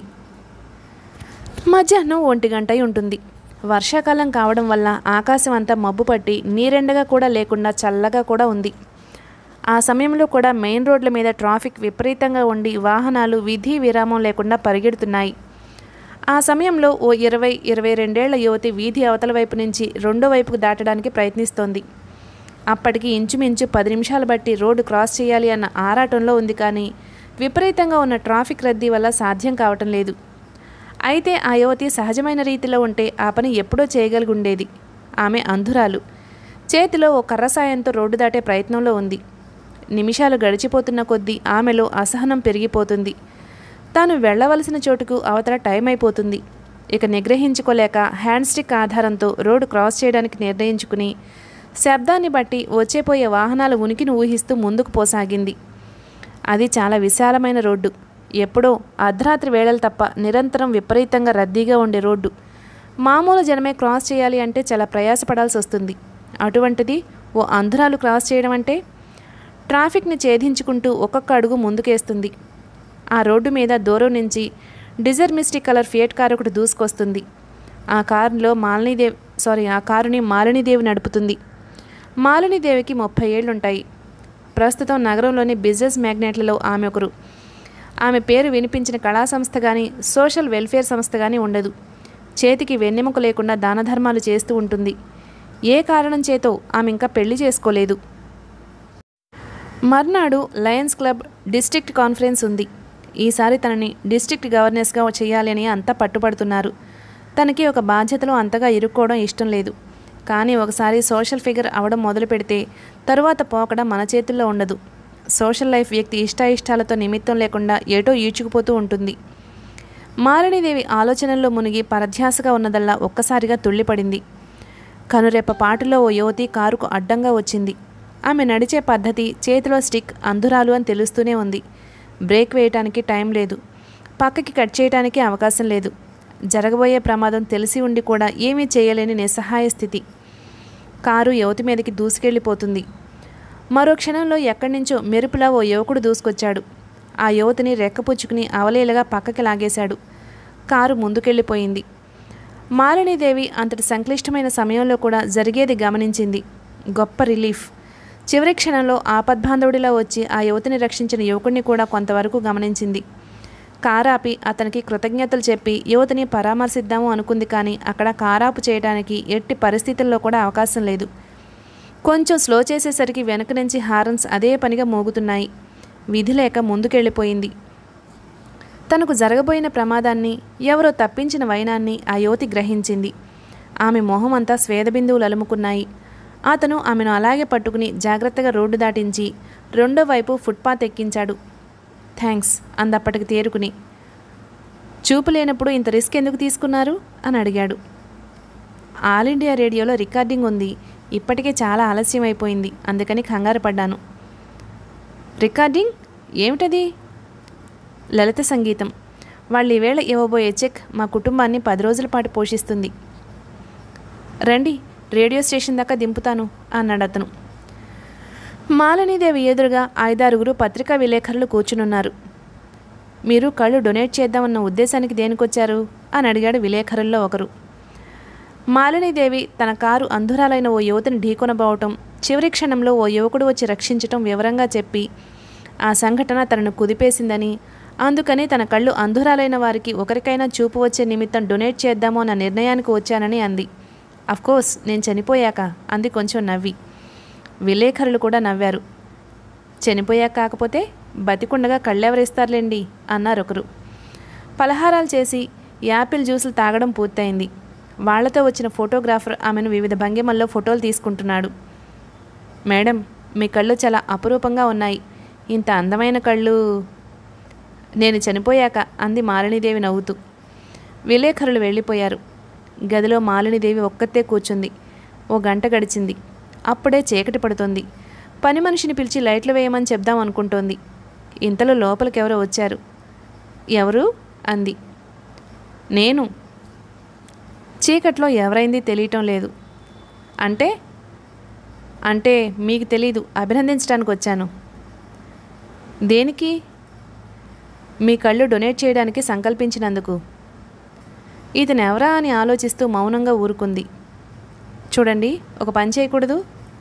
మధ్యాహ్నం ఒంటి గంట అయి ఉంటుంది వర్షాకాలం కావడం వల్ల ఆకాశం అంతా మబ్బు పట్టి నీరెండగా కూడా లేకుండా చల్లగా కూడా ఉంది ఆ సమయంలో కూడా మెయిన్ రోడ్ల మీద ట్రాఫిక్ విపరీతంగా ఉండి వాహనాలు విధి విరామం లేకుండా పరిగెడుతున్నాయి ఆ సమయంలో ఓ ఇరవై ఇరవై రెండేళ్ల యువతి వీధి అవతల వైపు నుంచి రెండో వైపుకు దాటడానికి ప్రయత్నిస్తోంది అప్పటికి ఇంచుమించు పది నిమిషాలు బట్టి రోడ్డు క్రాస్ చేయాలి అన్న ఆరాటంలో ఉంది కానీ విపరీతంగా ఉన్న ట్రాఫిక్ రద్దీ వల్ల సాధ్యం కావటం లేదు అయితే ఆ యువతి సహజమైన రీతిలో ఉంటే ఆ పని ఎప్పుడో చేయగలిగి ఉండేది ఆమె అంధురాలు చేతిలో ఓ కర్ర సాయంతో రోడ్డు దాటే ప్రయత్నంలో ఉంది నిమిషాలు గడిచిపోతున్న కొద్దీ ఆమెలో అసహనం పెరిగిపోతుంది తాను వెళ్ళవలసిన చోటుకు అవతల టైం అయిపోతుంది ఇక నిగ్రహించుకోలేక హ్యాండ్ స్టిక్ ఆధారంతో రోడ్డు క్రాస్ చేయడానికి నిర్ణయించుకుని శబ్దాన్ని బట్టి వచ్చేపోయే వాహనాల ఉనికిని ఊహిస్తూ ముందుకు పోసాగింది అది చాలా విశాలమైన రోడ్డు ఎప్పుడో అర్ధరాత్రి వేళలు తప్ప నిరంతరం విపరీతంగా రద్దీగా ఉండే రోడ్డు మామూలు జనమే క్రాస్ చేయాలి అంటే చాలా ప్రయాసపడాల్సి వస్తుంది అటువంటిది ఓ అంధురాలు క్రాస్ చేయడం అంటే ట్రాఫిక్ని ఛేదించుకుంటూ ఒక్కొక్క అడుగు ముందుకేస్తుంది ఆ రోడ్డు మీద దూరం నుంచి డిజర్ మిస్టిక్ కలర్ ఫియట్ కారు ఒకటి దూసుకొస్తుంది ఆ కారులో మాలినీదేవి సారీ ఆ కారుని మాలినీదేవి నడుపుతుంది మాలినీదేవికి ముప్పై ఏళ్ళుంటాయి ప్రస్తుతం నగరంలోని బిజినెస్ మ్యాగ్నెట్లలో ఆమె ఒకరు ఆమె పేరు వినిపించిన కళా సంస్థ కానీ సోషల్ వెల్ఫేర్ సంస్థ కానీ ఉండదు చేతికి వెన్నెముక లేకుండా దాన ధర్మాలు చేస్తూ ఉంటుంది ఏ కారణం చేతో ఆమె ఇంకా పెళ్లి చేసుకోలేదు మర్నాడు లయన్స్ క్లబ్ డిస్ట్రిక్ట్ కాన్ఫరెన్స్ ఉంది ఈసారి తనని డిస్ట్రిక్ట్ గవర్నెన్స్గా చేయాలి అని అంతా పట్టుబడుతున్నారు తనకి ఒక బాధ్యతలో అంతగా ఇరుక్కోవడం ఇష్టం లేదు కానీ ఒకసారి సోషల్ ఫిగర్ అవడం మొదలు పెడితే తరువాత పోకడ మన చేతుల్లో ఉండదు సోషల్ లైఫ్ వ్యక్తి ఇష్టాయిష్టాలతో నిమిత్తం లేకుండా ఏటో ఈడ్చుకుపోతూ ఉంటుంది మాలినీదేవి ఆలోచనల్లో మునిగి పరధ్యాసగా ఉన్నదల్లా ఒక్కసారిగా తుళ్ళిపడింది కనురెప్ప పాటులో ఓ యువతి కారుకు అడ్డంగా వచ్చింది ఆమె నడిచే పద్ధతి చేతిలో స్టిక్ అంధురాలు అని తెలుస్తూనే ఉంది బ్రేక్ వేయటానికి టైం లేదు పక్కకి కట్ చేయడానికి అవకాశం లేదు జరగబోయే ప్రమాదం తెలిసి ఉండి కూడా ఏమీ చేయలేని నిస్సహాయ స్థితి కారు యువతి మీదకి దూసుకెళ్ళిపోతుంది మరో క్షణంలో ఎక్కడి నుంచో మెరుపులా ఓ యువకుడు దూసుకొచ్చాడు ఆ యువతిని రెక్కపుచ్చుకుని అవలేలగా పక్కకి లాగేశాడు కారు ముందుకెళ్ళిపోయింది మాలినీదేవి అంతటి సంక్లిష్టమైన సమయంలో కూడా జరిగేది గమనించింది గొప్ప రిలీఫ్ చివరి క్షణంలో ఆపద్బాంధవుడిలా వచ్చి ఆ యువతిని రక్షించిన యువకుడిని కూడా కొంతవరకు గమనించింది కారాపి అతనికి కృతజ్ఞతలు చెప్పి యువతిని పరామర్శిద్దాము అనుకుంది కానీ అక్కడ కారాపు చేయడానికి ఎట్టి పరిస్థితుల్లో కూడా అవకాశం లేదు కొంచెం స్లో చేసేసరికి వెనక నుంచి హారన్స్ అదే పనిగా మోగుతున్నాయి విధి లేక ముందుకెళ్ళిపోయింది తనకు జరగబోయిన ప్రమాదాన్ని ఎవరో తప్పించిన వైనాన్ని ఆ యువతి గ్రహించింది ఆమె మొహం అంతా స్వేదబిందువులు అలుముకున్నాయి అతను ఆమెను అలాగే పట్టుకుని జాగ్రత్తగా రోడ్డు దాటించి రెండో వైపు ఫుట్పాత్ ఎక్కించాడు థ్యాంక్స్ అందప్పటికి తేరుకుని చూపు లేనప్పుడు ఇంత రిస్క్ ఎందుకు తీసుకున్నారు అని అడిగాడు ఆల్ ఇండియా రేడియోలో రికార్డింగ్ ఉంది ఇప్పటికే చాలా ఆలస్యం అయిపోయింది అందుకని కంగారు పడ్డాను రికార్డింగ్ ఏమిటది లలిత సంగీతం వాళ్ళు ఈవేళ ఇవ్వబోయే చెక్ మా కుటుంబాన్ని పది రోజుల పాటు పోషిస్తుంది రండి రేడియో స్టేషన్ దాకా దింపుతాను అన్నాడు అతను మాలినీదేవి ఎదురుగా ఐదారుగురు పత్రికా విలేకరులు కూర్చునున్నారు మీరు కళ్ళు డొనేట్ చేద్దామన్న ఉద్దేశానికి దేనికొచ్చారు అని అడిగాడు విలేకరుల్లో ఒకరు మాలినీదేవి తన కారు అంధురాలైన ఓ యువతిని ఢీకొనబోవటం చివరి క్షణంలో ఓ యువకుడు వచ్చి రక్షించటం వివరంగా చెప్పి ఆ సంఘటన తనను కుదిపేసిందని అందుకని తన కళ్ళు అంధురాలైన వారికి ఒకరికైనా చూపు వచ్చే నిమిత్తం డొనేట్ చేద్దామో అన్న నిర్ణయానికి వచ్చానని అంది కోర్స్ నేను చనిపోయాక అంది కొంచెం నవ్వి విలేకరులు కూడా నవ్వారు చనిపోయాక కాకపోతే బతికుండగా కళ్ళెవరిస్తారులేండి అన్నారు ఒకరు పలహారాలు చేసి యాపిల్ జ్యూసులు తాగడం పూర్తయింది వాళ్లతో వచ్చిన ఫోటోగ్రాఫర్ ఆమెను వివిధ భంగిమల్లో ఫోటోలు తీసుకుంటున్నాడు మేడం మీ కళ్ళు చాలా అపురూపంగా ఉన్నాయి ఇంత అందమైన కళ్ళు నేను చనిపోయాక అంది మాలినీదేవి నవ్వుతూ విలేకరులు వెళ్ళిపోయారు గదిలో మాలినీదేవి ఒక్కతే కూర్చుంది ఓ గంట గడిచింది అప్పుడే చీకటి పడుతోంది పని మనిషిని పిలిచి లైట్లు వేయమని చెప్దాం అనుకుంటోంది ఇంతలో లోపలికి ఎవరో వచ్చారు ఎవరు అంది నేను చీకట్లో ఎవరైంది తెలియటం లేదు అంటే అంటే మీకు తెలీదు అభినందించడానికి వచ్చాను దేనికి మీ కళ్ళు డొనేట్ చేయడానికి సంకల్పించినందుకు ఇతను ఎవరా అని ఆలోచిస్తూ మౌనంగా ఊరుకుంది చూడండి ఒక పని చేయకూడదు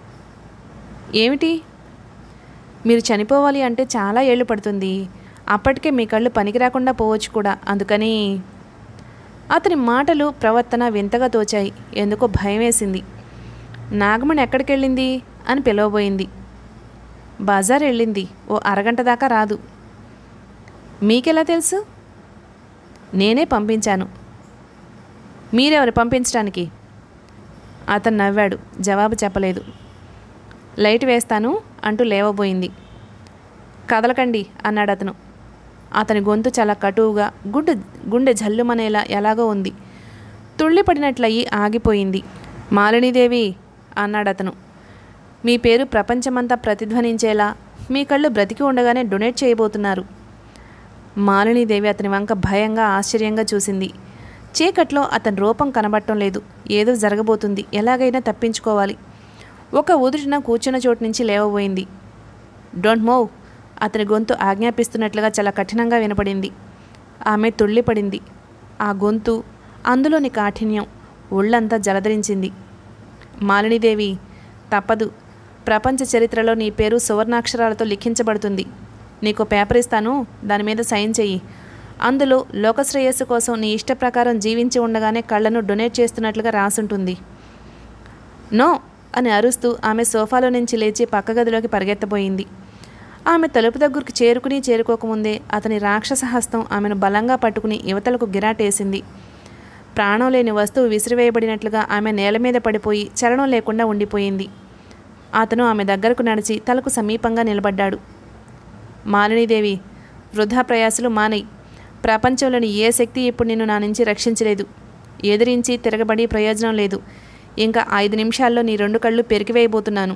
ఏమిటి మీరు చనిపోవాలి అంటే చాలా ఏళ్ళు పడుతుంది అప్పటికే మీ కళ్ళు పనికి రాకుండా పోవచ్చు కూడా అందుకని అతని మాటలు ప్రవర్తన వింతగా తోచాయి ఎందుకో భయం వేసింది నాగమణి ఎక్కడికి వెళ్ళింది అని పిలవబోయింది బజార్ వెళ్ళింది ఓ అరగంట దాకా రాదు మీకెలా తెలుసు నేనే పంపించాను మీరెవరు పంపించడానికి అతను నవ్వాడు జవాబు చెప్పలేదు లైట్ వేస్తాను అంటూ లేవబోయింది కదలకండి అన్నాడు అతను అతని గొంతు చాలా కటువుగా గుడ్డు గుండె జల్లుమనేలా ఎలాగో ఉంది తుళ్ళిపడినట్లయి ఆగిపోయింది మాలినీదేవి అన్నాడు అతను మీ పేరు ప్రపంచమంతా ప్రతిధ్వనించేలా మీ కళ్ళు బ్రతికి ఉండగానే డొనేట్ చేయబోతున్నారు మాలినీదేవి అతని వంక భయంగా ఆశ్చర్యంగా చూసింది చీకట్లో అతని రూపం కనబడటం లేదు ఏదో జరగబోతుంది ఎలాగైనా తప్పించుకోవాలి ఒక ఉదుటిన కూర్చున్న చోటు నుంచి లేవబోయింది డోంట్ మూవ్ అతని గొంతు ఆజ్ఞాపిస్తున్నట్లుగా చాలా కఠినంగా వినపడింది ఆమె తుళ్ళిపడింది ఆ గొంతు అందులోని కాఠిన్యం ఒళ్ళంతా జలధరించింది మాలినీదేవి తప్పదు ప్రపంచ చరిత్రలో నీ పేరు సువర్ణాక్షరాలతో లిఖించబడుతుంది నీకు పేపర్ ఇస్తాను దాని మీద సైన్ చెయ్యి అందులో లోకశ్రేయస్సు కోసం నీ ఇష్ట ప్రకారం జీవించి ఉండగానే కళ్ళను డొనేట్ చేస్తున్నట్లుగా రాసుంటుంది నో అని అరుస్తూ ఆమె సోఫాలో నుంచి లేచి పక్క గదిలోకి పరిగెత్తబోయింది ఆమె తలుపు దగ్గరకు చేరుకుని చేరుకోకముందే అతని రాక్షస హస్తం ఆమెను బలంగా పట్టుకుని యువతలకు గిరాటేసింది ప్రాణం లేని వస్తువు విసిరివేయబడినట్లుగా ఆమె నేల మీద పడిపోయి చలనం లేకుండా ఉండిపోయింది అతను ఆమె దగ్గరకు నడిచి తలకు సమీపంగా నిలబడ్డాడు మాలినీదేవి వృధా ప్రయాసలు మానై ప్రపంచంలోని ఏ శక్తి ఇప్పుడు నిన్ను నా నుంచి రక్షించలేదు ఎదిరించి తిరగబడి ప్రయోజనం లేదు ఇంకా ఐదు నిమిషాల్లో నీ రెండు కళ్ళు పెరికివేయబోతున్నాను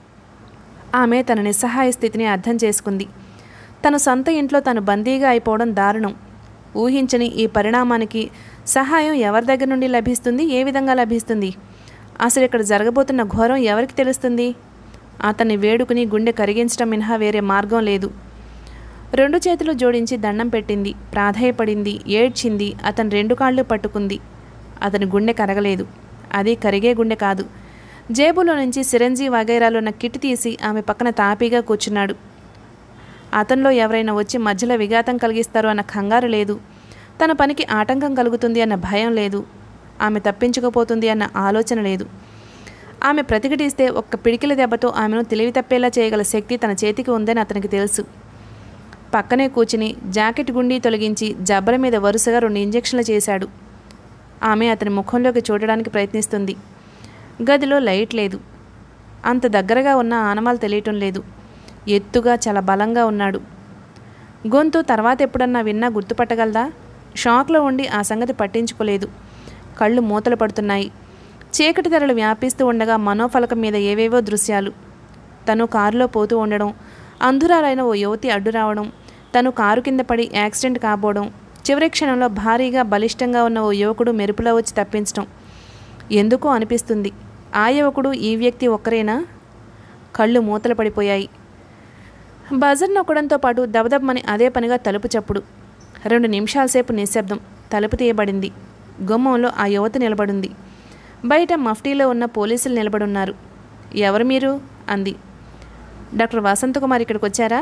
ఆమె తన నిస్సహాయ స్థితిని అర్థం చేసుకుంది తన సొంత ఇంట్లో తను బందీగా అయిపోవడం దారుణం ఊహించని ఈ పరిణామానికి సహాయం ఎవరి దగ్గర నుండి లభిస్తుంది ఏ విధంగా లభిస్తుంది అసలు ఇక్కడ జరగబోతున్న ఘోరం ఎవరికి తెలుస్తుంది అతన్ని వేడుకుని గుండె కరిగించడం మినహా వేరే మార్గం లేదు రెండు చేతులు జోడించి దండం పెట్టింది ప్రాధాయపడింది ఏడ్చింది అతని రెండు కాళ్ళు పట్టుకుంది అతని గుండె కరగలేదు అది కరిగే గుండె కాదు జేబులో నుంచి సిరంజీ వగైరాలో ఉన్న కిట్ తీసి ఆమె పక్కన తాపీగా కూర్చున్నాడు అతనిలో ఎవరైనా వచ్చి మధ్యలో విఘాతం కలిగిస్తారు అన్న కంగారు లేదు తన పనికి ఆటంకం కలుగుతుంది అన్న భయం లేదు ఆమె తప్పించుకుపోతుంది అన్న ఆలోచన లేదు ఆమె ప్రతిఘటిస్తే ఒక్క పిడికిల దెబ్బతో ఆమెను తెలివి తప్పేలా చేయగల శక్తి తన చేతికి ఉందని అతనికి తెలుసు పక్కనే కూర్చుని జాకెట్ గుండీ తొలగించి జబ్బల మీద వరుసగా రెండు ఇంజెక్షన్లు చేశాడు ఆమె అతని ముఖంలోకి చూడడానికి ప్రయత్నిస్తుంది గదిలో లైట్ లేదు అంత దగ్గరగా ఉన్న ఆనమాలు తెలియటం లేదు ఎత్తుగా చాలా బలంగా ఉన్నాడు గొంతు తర్వాత ఎప్పుడన్నా విన్నా గుర్తుపట్టగలదా షాక్లో ఉండి ఆ సంగతి పట్టించుకోలేదు కళ్ళు మూతలు పడుతున్నాయి చీకటి ధరలు వ్యాపిస్తూ ఉండగా మనోఫలకం మీద ఏవేవో దృశ్యాలు తను కారులో పోతూ ఉండడం అంధురాలైన ఓ యువతి అడ్డు రావడం తను కారు కింద పడి యాక్సిడెంట్ కాబోవడం చివరి క్షణంలో భారీగా బలిష్టంగా ఉన్న ఓ యువకుడు మెరుపులో వచ్చి తప్పించడం ఎందుకో అనిపిస్తుంది ఆ యువకుడు ఈ వ్యక్తి ఒక్కరేనా కళ్ళు మూతలు పడిపోయాయి బజర్ నొక్కడంతో పాటు దబదబమని అదే పనిగా తలుపు చప్పుడు రెండు నిమిషాల సేపు నిశ్శబ్దం తలుపు తీయబడింది గుమ్మంలో ఆ యువతి నిలబడింది బయట మఫ్టీలో ఉన్న పోలీసులు నిలబడున్నారు ఎవరు మీరు అంది డాక్టర్ వసంత్ కుమార్ ఇక్కడికి వచ్చారా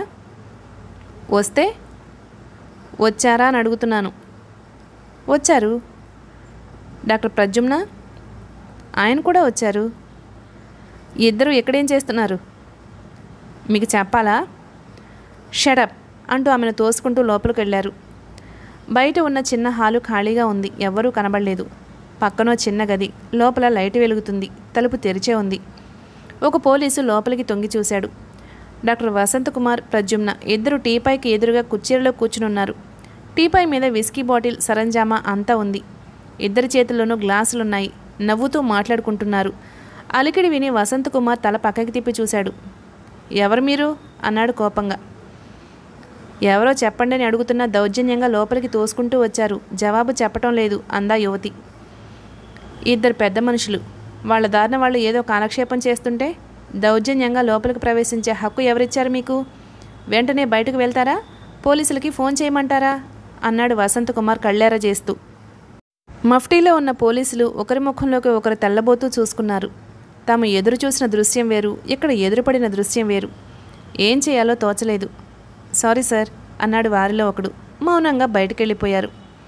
వస్తే వచ్చారా అని అడుగుతున్నాను వచ్చారు డాక్టర్ ప్రద్యుమ్న ఆయన కూడా వచ్చారు ఇద్దరు ఎక్కడేం చేస్తున్నారు మీకు చెప్పాలా షడప్ అంటూ ఆమెను తోసుకుంటూ లోపలికి వెళ్ళారు బయట ఉన్న చిన్న హాలు ఖాళీగా ఉంది ఎవ్వరూ కనబడలేదు పక్కనో చిన్న గది లోపల లైట్ వెలుగుతుంది తలుపు తెరిచే ఉంది ఒక పోలీసు లోపలికి తొంగి చూశాడు డాక్టర్ వసంత్ కుమార్ ప్రద్యుమ్న ఇద్దరు టీపైకి ఎదురుగా కుర్చీలలో కూర్చునున్నారు టీపై మీద విస్కీ బాటిల్ సరంజామా అంతా ఉంది ఇద్దరి చేతుల్లోనూ గ్లాసులున్నాయి నవ్వుతూ మాట్లాడుకుంటున్నారు అలికిడి విని వసంత్ కుమార్ తల పక్కకి తిప్పి చూశాడు ఎవరు మీరు అన్నాడు కోపంగా ఎవరో చెప్పండి అని అడుగుతున్న దౌర్జన్యంగా లోపలికి తోసుకుంటూ వచ్చారు జవాబు చెప్పటం లేదు అందా యువతి ఇద్దరు పెద్ద మనుషులు వాళ్ళ దారిన వాళ్ళు ఏదో కాలక్షేపం చేస్తుంటే దౌర్జన్యంగా లోపలికి ప్రవేశించే హక్కు ఎవరిచ్చారు మీకు వెంటనే బయటకు వెళ్తారా పోలీసులకి ఫోన్ చేయమంటారా అన్నాడు వసంత్ కుమార్ కళ్ళేర చేస్తూ మఫ్టీలో ఉన్న పోలీసులు ఒకరి ముఖంలోకి ఒకరు తెల్లబోతూ చూసుకున్నారు తాము ఎదురు చూసిన దృశ్యం వేరు ఇక్కడ ఎదురుపడిన దృశ్యం వేరు ఏం చేయాలో తోచలేదు సారీ సార్ అన్నాడు వారిలో ఒకడు మౌనంగా బయటకెళ్ళిపోయారు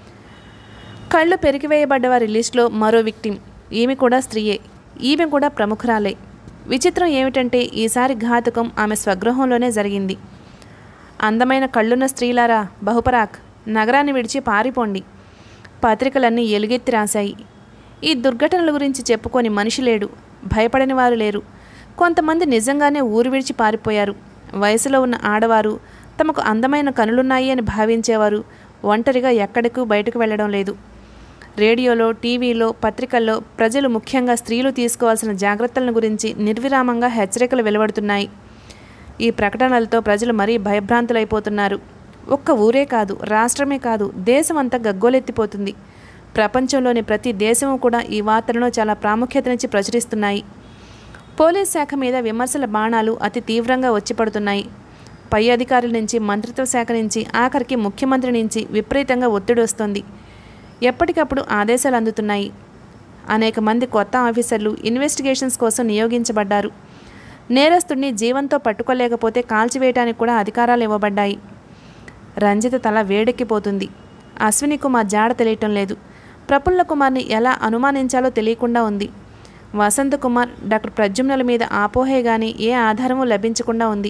కళ్ళు పెరిగివేయబడ్డ వారి లిస్టులో మరో విక్టిమ్ ఈమె కూడా స్త్రీయే ఈమె కూడా ప్రముఖురాలే విచిత్రం ఏమిటంటే ఈసారి ఘాతుకం ఆమె స్వగృహంలోనే జరిగింది అందమైన కళ్ళున్న స్త్రీలారా బహుపరాక్ నగరాన్ని విడిచి పారిపోండి పత్రికలన్నీ ఎలుగెత్తి రాశాయి ఈ దుర్ఘటనల గురించి చెప్పుకొని మనిషి లేడు భయపడని వారు లేరు కొంతమంది నిజంగానే ఊరు విడిచి పారిపోయారు వయసులో ఉన్న ఆడవారు తమకు అందమైన కనులున్నాయి అని భావించేవారు ఒంటరిగా ఎక్కడికి బయటకు వెళ్ళడం లేదు రేడియోలో టీవీలో పత్రికల్లో ప్రజలు ముఖ్యంగా స్త్రీలు తీసుకోవాల్సిన జాగ్రత్తలను గురించి నిర్విరామంగా హెచ్చరికలు వెలువడుతున్నాయి ఈ ప్రకటనలతో ప్రజలు మరీ భయభ్రాంతులైపోతున్నారు ఒక్క ఊరే కాదు రాష్ట్రమే కాదు దేశమంతా గగ్గోలెత్తిపోతుంది ప్రపంచంలోని ప్రతి దేశము కూడా ఈ వార్తలను చాలా ప్రాముఖ్యతనిచ్చి ప్రచురిస్తున్నాయి పోలీస్ శాఖ మీద విమర్శల బాణాలు అతి తీవ్రంగా వచ్చిపడుతున్నాయి పై అధికారుల నుంచి మంత్రిత్వ శాఖ నుంచి ఆఖరికి ముఖ్యమంత్రి నుంచి విపరీతంగా ఒత్తిడి వస్తుంది ఎప్పటికప్పుడు ఆదేశాలు అందుతున్నాయి అనేక మంది కొత్త ఆఫీసర్లు ఇన్వెస్టిగేషన్స్ కోసం నియోగించబడ్డారు నేరస్తుడిని జీవంతో పట్టుకోలేకపోతే కాల్చివేయడానికి కూడా అధికారాలు ఇవ్వబడ్డాయి రంజిత తల వేడెక్కిపోతుంది అశ్విని కుమార్ జాడ తెలియటం లేదు ప్రఫుల్ల కుమార్ని ఎలా అనుమానించాలో తెలియకుండా ఉంది వసంత్ కుమార్ డాక్టర్ ప్రద్యుమ్నుల మీద ఆపోహే గాని ఏ ఆధారము లభించకుండా ఉంది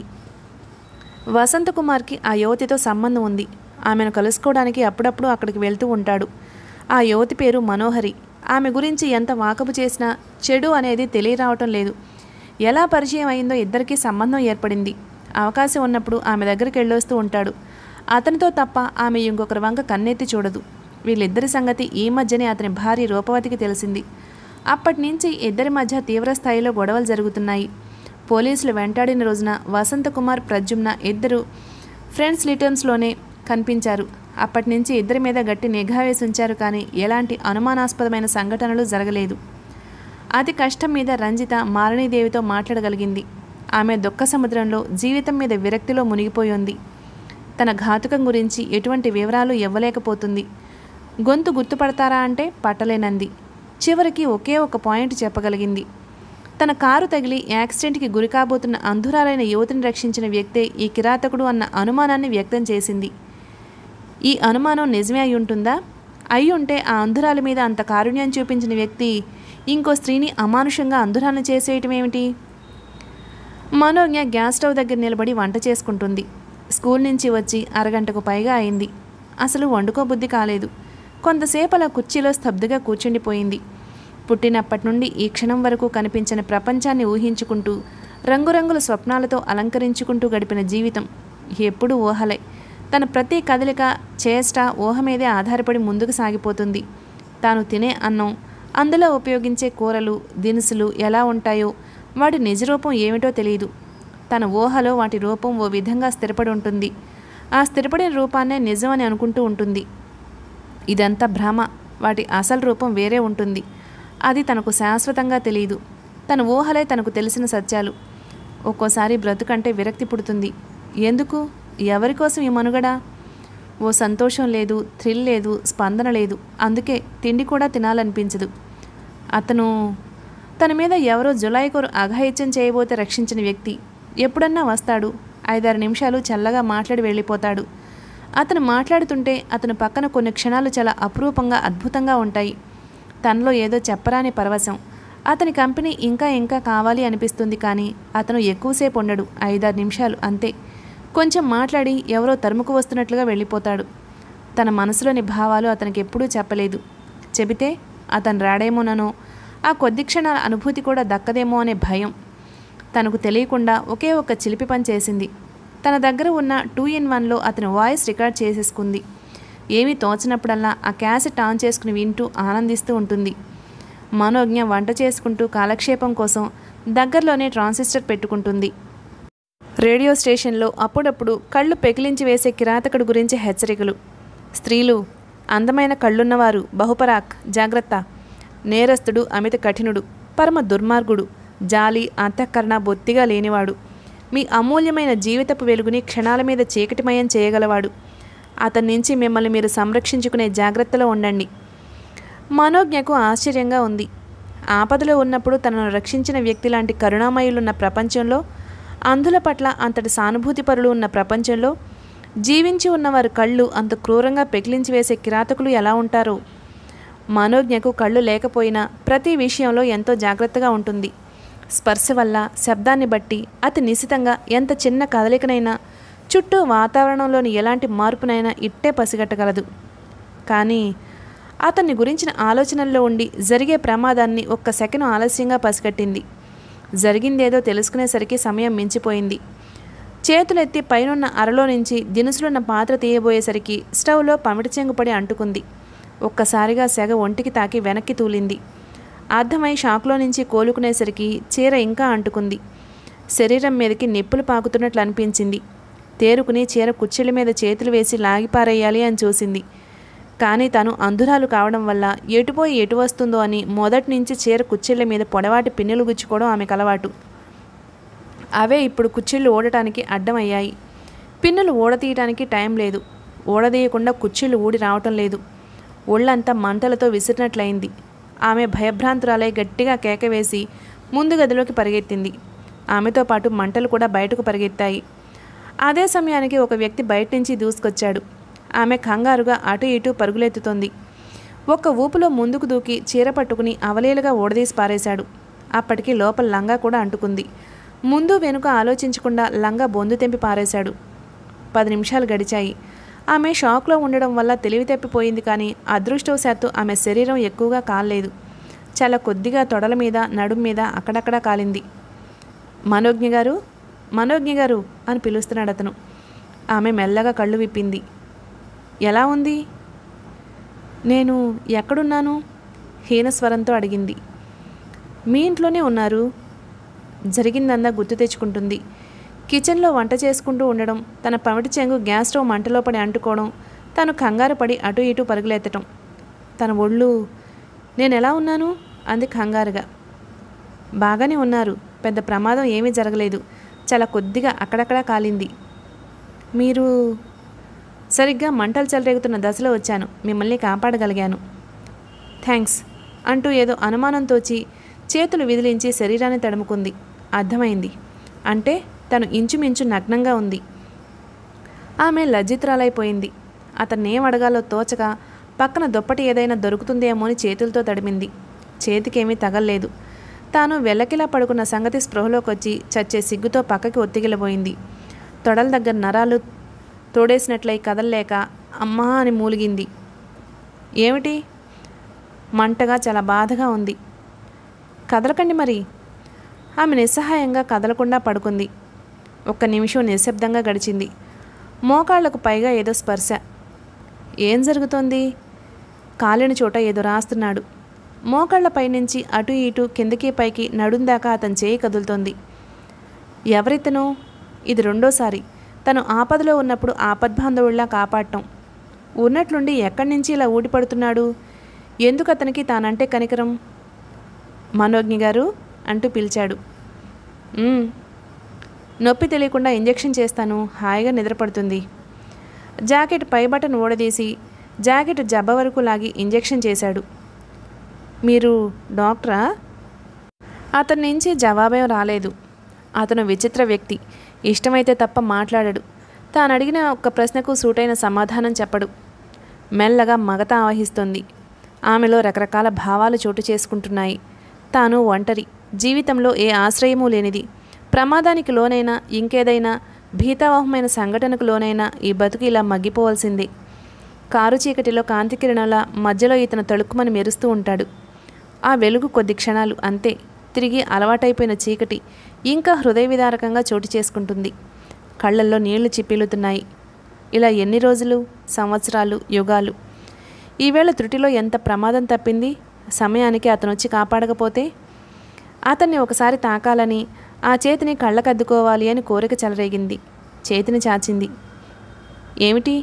వసంత్ కుమార్కి ఆ యువతితో సంబంధం ఉంది ఆమెను కలుసుకోవడానికి అప్పుడప్పుడు అక్కడికి వెళ్తూ ఉంటాడు ఆ యువతి పేరు మనోహరి ఆమె గురించి ఎంత వాకపు చేసినా చెడు అనేది తెలియరావటం లేదు ఎలా పరిచయం అయిందో ఇద్దరికీ సంబంధం ఏర్పడింది అవకాశం ఉన్నప్పుడు ఆమె దగ్గరికి వెళ్ళొస్తూ ఉంటాడు అతనితో తప్ప ఆమె ఇంకొకరి వంక కన్నెత్తి చూడదు వీళ్ళిద్దరి సంగతి ఈ మధ్యనే అతని భార్య రూపవతికి తెలిసింది అప్పటి నుంచి ఇద్దరి మధ్య తీవ్ర స్థాయిలో గొడవలు జరుగుతున్నాయి పోలీసులు వెంటాడిన రోజున వసంత కుమార్ ప్రద్యుమ్న ఇద్దరు ఫ్రెండ్స్ లిటర్న్స్లోనే కనిపించారు అప్పటి నుంచి ఇద్దరి మీద గట్టి నిఘా వేసి ఉంచారు కానీ ఎలాంటి అనుమానాస్పదమైన సంఘటనలు జరగలేదు అతి కష్టం మీద రంజిత మారణీదేవితో మాట్లాడగలిగింది ఆమె దుఃఖ సముద్రంలో జీవితం మీద విరక్తిలో మునిగిపోయింది తన ఘాతుకం గురించి ఎటువంటి వివరాలు ఇవ్వలేకపోతుంది గొంతు గుర్తుపడతారా అంటే పట్టలేనంది చివరికి ఒకే ఒక పాయింట్ చెప్పగలిగింది తన కారు తగిలి యాక్సిడెంట్కి గురి కాబోతున్న అంధురాలైన యువతిని రక్షించిన వ్యక్తే ఈ కిరాతకుడు అన్న అనుమానాన్ని వ్యక్తం చేసింది ఈ అనుమానం నిజమే అయి ఉంటుందా అయి ఉంటే ఆ అంధురాల మీద అంత కారుణ్యం చూపించిన వ్యక్తి ఇంకో స్త్రీని అమానుషంగా అంధురాలను చేసేయటం ఏమిటి మనోజ్ఞ గ్యాస్ స్టవ్ దగ్గర నిలబడి వంట చేసుకుంటుంది స్కూల్ నుంచి వచ్చి అరగంటకు పైగా అయింది అసలు వండుకోబుద్ధి కాలేదు కొంతసేపు అలా కుర్చీలో స్తబ్దుగా కూర్చుండిపోయింది పుట్టినప్పటి నుండి ఈ క్షణం వరకు కనిపించిన ప్రపంచాన్ని ఊహించుకుంటూ రంగురంగుల స్వప్నాలతో అలంకరించుకుంటూ గడిపిన జీవితం ఎప్పుడూ ఊహలే తన ప్రతి కదలిక చేష్ట ఊహ మీదే ఆధారపడి ముందుకు సాగిపోతుంది తాను తినే అన్నం అందులో ఉపయోగించే కూరలు దినుసులు ఎలా ఉంటాయో వాటి నిజరూపం ఏమిటో తెలియదు తన ఊహలో వాటి రూపం ఓ విధంగా స్థిరపడి ఉంటుంది ఆ స్థిరపడిన రూపాన్నే నిజం అని అనుకుంటూ ఉంటుంది ఇదంతా భ్రమ వాటి అసలు రూపం వేరే ఉంటుంది అది తనకు శాశ్వతంగా తెలియదు తన ఊహలే తనకు తెలిసిన సత్యాలు ఒక్కోసారి బ్రతుకంటే విరక్తి పుడుతుంది ఎందుకు ఎవరి కోసం ఈ మనుగడ ఓ సంతోషం లేదు థ్రిల్ లేదు స్పందన లేదు అందుకే తిండి కూడా తినాలనిపించదు అతను తన మీద ఎవరో జులాయికోరు అఘాయిత్యం చేయబోతే రక్షించిన వ్యక్తి ఎప్పుడన్నా వస్తాడు ఐదారు నిమిషాలు చల్లగా మాట్లాడి వెళ్ళిపోతాడు అతను మాట్లాడుతుంటే అతను పక్కన కొన్ని క్షణాలు చాలా అపురూపంగా అద్భుతంగా ఉంటాయి తనలో ఏదో చెప్పరాని పరవశం అతని కంపెనీ ఇంకా ఇంకా కావాలి అనిపిస్తుంది కానీ అతను ఎక్కువసేపు ఉండడు ఐదారు నిమిషాలు అంతే కొంచెం మాట్లాడి ఎవరో తరుముకు వస్తున్నట్లుగా వెళ్ళిపోతాడు తన మనసులోని భావాలు అతనికి ఎప్పుడూ చెప్పలేదు చెబితే అతను రాడేమోననో ఆ కొద్ది క్షణాల అనుభూతి కూడా దక్కదేమో అనే భయం తనకు తెలియకుండా ఒకే ఒక్క చిలిపి పని చేసింది తన దగ్గర ఉన్న టూ ఇన్ వన్లో అతని వాయిస్ రికార్డ్ చేసేసుకుంది ఏమీ తోచినప్పుడల్లా ఆ క్యాసెట్ ఆన్ చేసుకుని వింటూ ఆనందిస్తూ ఉంటుంది మనోజ్ఞ వంట చేసుకుంటూ కాలక్షేపం కోసం దగ్గరలోనే ట్రాన్సిస్టర్ పెట్టుకుంటుంది రేడియో స్టేషన్లో అప్పుడప్పుడు కళ్ళు పెకిలించి వేసే కిరాతకుడు గురించి హెచ్చరికలు స్త్రీలు అందమైన కళ్ళున్నవారు బహుపరాక్ జాగ్రత్త నేరస్తుడు అమిత కఠినుడు పరమ దుర్మార్గుడు జాలి అంతఃకరణ బొత్తిగా లేనివాడు మీ అమూల్యమైన జీవితపు వెలుగుని క్షణాల మీద చీకటిమయం చేయగలవాడు అతని నుంచి మిమ్మల్ని మీరు సంరక్షించుకునే జాగ్రత్తలో ఉండండి మనోజ్ఞకు ఆశ్చర్యంగా ఉంది ఆపదలో ఉన్నప్పుడు తనను రక్షించిన వ్యక్తి లాంటి కరుణామయులున్న ప్రపంచంలో అంధుల పట్ల అంతటి సానుభూతిపరులు ఉన్న ప్రపంచంలో జీవించి ఉన్నవారి కళ్ళు అంత క్రూరంగా పెకిలించి వేసే కిరాతకులు ఎలా ఉంటారో మనోజ్ఞకు కళ్ళు లేకపోయినా ప్రతి విషయంలో ఎంతో జాగ్రత్తగా ఉంటుంది స్పర్శ వల్ల శబ్దాన్ని బట్టి అతి నిశితంగా ఎంత చిన్న కదలికనైనా చుట్టూ వాతావరణంలోని ఎలాంటి మార్పునైనా ఇట్టే పసిగట్టగలదు కానీ అతన్ని గురించిన ఆలోచనల్లో ఉండి జరిగే ప్రమాదాన్ని ఒక్క సెకను ఆలస్యంగా పసిగట్టింది జరిగిందేదో తెలుసుకునేసరికి సమయం మించిపోయింది చేతులెత్తి పైనున్న అరలో నుంచి దినుసులున్న పాత్ర తీయబోయేసరికి స్టవ్లో పమిటి చెంగుపడి అంటుకుంది ఒక్కసారిగా సెగ ఒంటికి తాకి వెనక్కి తూలింది అర్థమై షాక్లో నుంచి కోలుకునేసరికి చీర ఇంకా అంటుకుంది శరీరం మీదకి నిప్పులు పాకుతున్నట్లు అనిపించింది తేరుకుని చీర కుర్చీల మీద చేతులు వేసి లాగిపారేయాలి అని చూసింది కానీ తను అంధురాలు కావడం వల్ల ఎటుపోయి ఎటు వస్తుందో అని మొదటి నుంచి చీర కుచ్చిళ్ళ మీద పొడవాటి పిన్నులు గుచ్చుకోవడం ఆమెకు అలవాటు అవే ఇప్పుడు కుచ్చిళ్ళు ఓడటానికి అడ్డమయ్యాయి పిన్నులు ఊడతీయటానికి టైం లేదు ఊడదీయకుండా కుచ్చిళ్ళు ఊడి రావటం లేదు ఒళ్ళంతా మంటలతో విసిరినట్లయింది ఆమె భయభ్రాంతురాలై గట్టిగా కేక వేసి ముందు గదిలోకి పరిగెత్తింది ఆమెతో పాటు మంటలు కూడా బయటకు పరిగెత్తాయి అదే సమయానికి ఒక వ్యక్తి బయట నుంచి దూసుకొచ్చాడు ఆమె కంగారుగా అటు ఇటు పరుగులెత్తుతోంది ఒక్క ఊపులో ముందుకు దూకి చీర పట్టుకుని అవలీలుగా ఓడదీసి పారేశాడు అప్పటికి లోపల లంగా కూడా అంటుకుంది ముందు వెనుక ఆలోచించకుండా లంగా బొందు తెంపి పారేశాడు పది నిమిషాలు గడిచాయి ఆమె షాక్లో ఉండడం వల్ల తెలివి తప్పిపోయింది కానీ అదృష్టవశాత్తు ఆమె శరీరం ఎక్కువగా కాలేదు చాలా కొద్దిగా తొడల మీద నడుం మీద అక్కడక్కడా కాలింది మనోజ్ఞ గారు మనోజ్ఞ గారు అని పిలుస్తున్నాడు అతను ఆమె మెల్లగా కళ్ళు విప్పింది ఎలా ఉంది నేను ఎక్కడున్నాను హీనస్వరంతో అడిగింది మీ ఇంట్లోనే ఉన్నారు జరిగిందందా గుర్తు తెచ్చుకుంటుంది కిచెన్లో వంట చేసుకుంటూ ఉండడం తన పమిటి చెంగు గ్యాస్ స్టవ్ మంటలో పడి అంటుకోవడం తను కంగారు పడి అటు ఇటు పరుగులెత్తటం తన ఒళ్ళు నేను ఎలా ఉన్నాను అంది కంగారుగా బాగానే ఉన్నారు పెద్ద ప్రమాదం ఏమీ జరగలేదు చాలా కొద్దిగా అక్కడక్కడా కాలింది మీరు సరిగ్గా మంటలు చెలరేగుతున్న దశలో వచ్చాను మిమ్మల్ని కాపాడగలిగాను థ్యాంక్స్ అంటూ ఏదో అనుమానం తోచి చేతులు విదిలించి శరీరాన్ని తడుముకుంది అర్థమైంది అంటే తను ఇంచుమించు నగ్నంగా ఉంది ఆమె లజ్జితురాలైపోయింది అతన్నేం అడగాలో తోచక పక్కన దుప్పటి ఏదైనా దొరుకుతుందేమో అని చేతులతో తడిమింది చేతికేమీ తగల్లేదు తాను వెల్లకిలా పడుకున్న సంగతి స్పృహలోకి వచ్చి చచ్చే సిగ్గుతో పక్కకి ఒత్తిగిలబోయింది తొడల దగ్గర నరాలు తోడేసినట్లయి కదలలేక అమ్మా అని మూలిగింది ఏమిటి మంటగా చాలా బాధగా ఉంది కదలకండి మరి ఆమె నిస్సహాయంగా కదలకుండా పడుకుంది ఒక్క నిమిషం నిశ్శబ్దంగా గడిచింది మోకాళ్లకు పైగా ఏదో స్పర్శ ఏం జరుగుతోంది కాలిన చోట ఏదో రాస్తున్నాడు మోకాళ్ల పైనుంచి అటు ఇటు కిందకి పైకి నడుందాకా అతని చేయి కదులుతోంది ఎవరితను ఇది రెండోసారి తను ఆపదలో ఉన్నప్పుడు ఆపద్బాంధవుడిలా కాపాడటం ఉన్నట్లుండి ఎక్కడి నుంచి ఇలా ఊడిపడుతున్నాడు ఎందుకు అతనికి తానంటే కనికరం మనోజ్ఞ గారు అంటూ పిలిచాడు "ఉమ్." నొప్పి తెలియకుండా ఇంజెక్షన్ చేస్తాను హాయిగా నిద్రపడుతుంది జాకెట్ పై బటన్ ఊడదీసి జాకెట్ జబ్బ వరకు లాగి ఇంజెక్షన్ చేశాడు మీరు డాక్టరా అతని నుంచి జవాబేం రాలేదు అతను విచిత్ర వ్యక్తి ఇష్టమైతే తప్ప మాట్లాడడు తాను అడిగిన ఒక్క ప్రశ్నకు సూటైన సమాధానం చెప్పడు మెల్లగా మగత ఆవహిస్తుంది ఆమెలో రకరకాల భావాలు చోటు చేసుకుంటున్నాయి తాను ఒంటరి జీవితంలో ఏ ఆశ్రయమూ లేనిది ప్రమాదానికి లోనైనా ఇంకేదైనా భీతావహమైన సంఘటనకు లోనైనా ఈ బతుకు ఇలా మగ్గిపోవలసిందే కారు చీకటిలో కాంతి కిరణాల మధ్యలో ఇతను తళుక్కుమని మెరుస్తూ ఉంటాడు ఆ వెలుగు కొద్ది క్షణాలు అంతే తిరిగి అలవాటైపోయిన చీకటి ఇంకా హృదయ విదారకంగా చోటు చేసుకుంటుంది కళ్ళల్లో నీళ్లు చిప్పిలుతున్నాయి ఇలా ఎన్ని రోజులు సంవత్సరాలు యుగాలు ఈవేళ త్రుటిలో ఎంత ప్రమాదం తప్పింది సమయానికి అతను వచ్చి కాపాడకపోతే అతన్ని ఒకసారి తాకాలని ఆ చేతిని కళ్ళకద్దుకోవాలి అని కోరిక చెలరేగింది చేతిని చాచింది ఏమిటి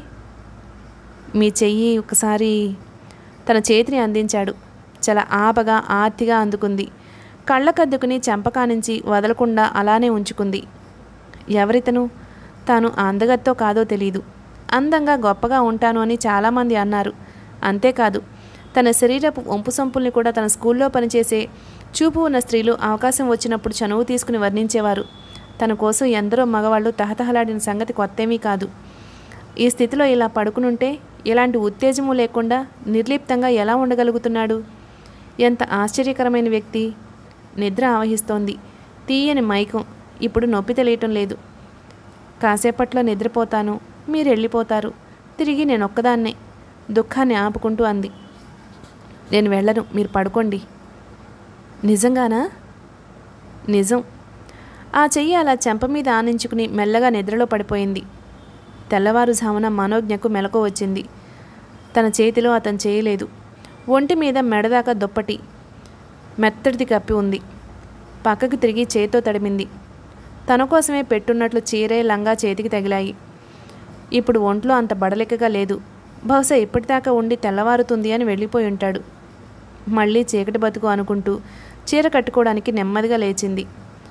మీ చెయ్యి ఒకసారి తన చేతిని అందించాడు చాలా ఆపగా ఆర్తిగా అందుకుంది కళ్ళకద్దుకుని చెంపకానించి వదలకుండా అలానే ఉంచుకుంది ఎవరితను తాను అందగత్తో కాదో తెలీదు అందంగా గొప్పగా ఉంటాను అని చాలామంది అన్నారు అంతేకాదు తన శరీరపు వంపు సొంపుల్ని కూడా తన స్కూల్లో పనిచేసే చూపు ఉన్న స్త్రీలు అవకాశం వచ్చినప్పుడు చనువు తీసుకుని వర్ణించేవారు తన కోసం ఎందరో మగవాళ్ళు తహతహలాడిన సంగతి కొత్తేమీ కాదు ఈ స్థితిలో ఇలా పడుకునుంటే ఎలాంటి ఉత్తేజము లేకుండా నిర్లిప్తంగా ఎలా ఉండగలుగుతున్నాడు ఎంత ఆశ్చర్యకరమైన వ్యక్తి నిద్ర ఆవహిస్తోంది తీయని మైకం ఇప్పుడు నొప్పి తెలియటం లేదు కాసేపట్లో నిద్రపోతాను మీరు వెళ్ళిపోతారు తిరిగి నేను ఒక్కదాన్నే దుఃఖాన్ని ఆపుకుంటూ అంది నేను వెళ్ళను మీరు పడుకోండి నిజంగానా నిజం ఆ చెయ్యి అలా చెంప మీద ఆనించుకుని మెల్లగా నిద్రలో పడిపోయింది తెల్లవారుజామున మనోజ్ఞకు మెలకు వచ్చింది తన చేతిలో అతను చేయలేదు ఒంటి మీద మెడదాకా దుప్పటి మెత్తడిది కప్పి ఉంది పక్కకు తిరిగి చేతితో తడిమింది తన కోసమే పెట్టున్నట్లు చీరే లంగా చేతికి తగిలాయి ఇప్పుడు ఒంట్లో అంత బడలికగా లేదు బహుశా ఇప్పటిదాకా ఉండి తెల్లవారుతుంది అని వెళ్ళిపోయి ఉంటాడు మళ్ళీ చీకటి బతుకు అనుకుంటూ చీర కట్టుకోవడానికి నెమ్మదిగా లేచింది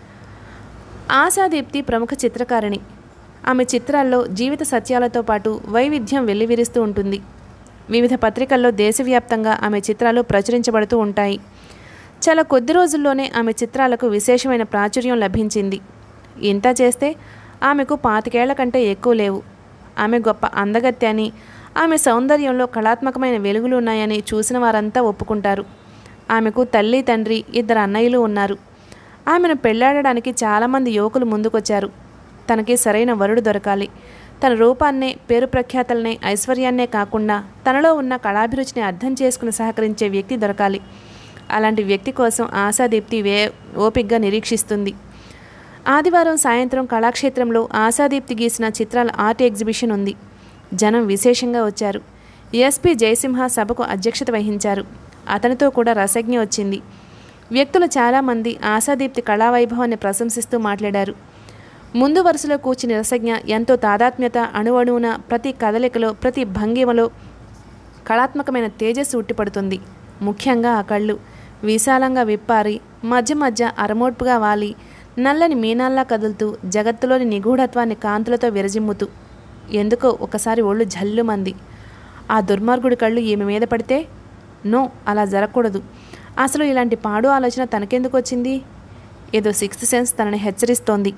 ఆశాదీప్తి ప్రముఖ చిత్రకారిణి ఆమె చిత్రాల్లో జీవిత సత్యాలతో పాటు వైవిధ్యం వెల్లివిరుస్తూ ఉంటుంది వివిధ పత్రికల్లో దేశవ్యాప్తంగా ఆమె చిత్రాలు ప్రచురించబడుతూ ఉంటాయి చాలా కొద్ది రోజుల్లోనే ఆమె చిత్రాలకు విశేషమైన ప్రాచుర్యం లభించింది ఇంత చేస్తే ఆమెకు పాతికేళ్ల కంటే ఎక్కువ లేవు ఆమె గొప్ప అందగత్య అని ఆమె సౌందర్యంలో కళాత్మకమైన వెలుగులు ఉన్నాయని చూసిన వారంతా ఒప్పుకుంటారు ఆమెకు తల్లి తండ్రి ఇద్దరు అన్నయ్యలు ఉన్నారు ఆమెను పెళ్లాడడానికి చాలామంది యువకులు ముందుకొచ్చారు తనకి సరైన వరుడు దొరకాలి తన రూపాన్నే పేరు ప్రఖ్యాతలనే ఐశ్వర్యాన్నే కాకుండా తనలో ఉన్న కళాభిరుచిని అర్థం చేసుకుని సహకరించే వ్యక్తి దొరకాలి అలాంటి వ్యక్తి కోసం ఆశాదీప్తి వే ఓపిగ్గా నిరీక్షిస్తుంది ఆదివారం సాయంత్రం కళాక్షేత్రంలో ఆశాదీప్తి గీసిన చిత్రాల ఆర్ట్ ఎగ్జిబిషన్ ఉంది జనం విశేషంగా వచ్చారు ఎస్పి జయసింహ సభకు అధ్యక్షత వహించారు అతనితో కూడా రసజ్ఞ వచ్చింది వ్యక్తులు చాలామంది ఆశాదీప్తి కళావైభవాన్ని ప్రశంసిస్తూ మాట్లాడారు ముందు వరుసలో కూర్చుని రసజ్ఞ ఎంతో తాదాత్మ్యత అణువణువున ప్రతి కదలికలో ప్రతి భంగిమలో కళాత్మకమైన తేజస్సు ఉట్టిపడుతుంది ముఖ్యంగా ఆ కళ్ళు విశాలంగా విప్పారి మధ్య మధ్య అరమోడ్పుగా వాలి నల్లని మీనాల్లా కదులుతూ జగత్తులోని నిగూఢత్వాన్ని కాంతులతో విరజిమ్ముతూ ఎందుకో ఒకసారి ఒళ్ళు జల్లుమంది ఆ దుర్మార్గుడి కళ్ళు ఈమె మీద పడితే నో అలా జరగకూడదు అసలు ఇలాంటి పాడు ఆలోచన తనకెందుకు వచ్చింది ఏదో సిక్స్త్ సెన్స్ తనని హెచ్చరిస్తోంది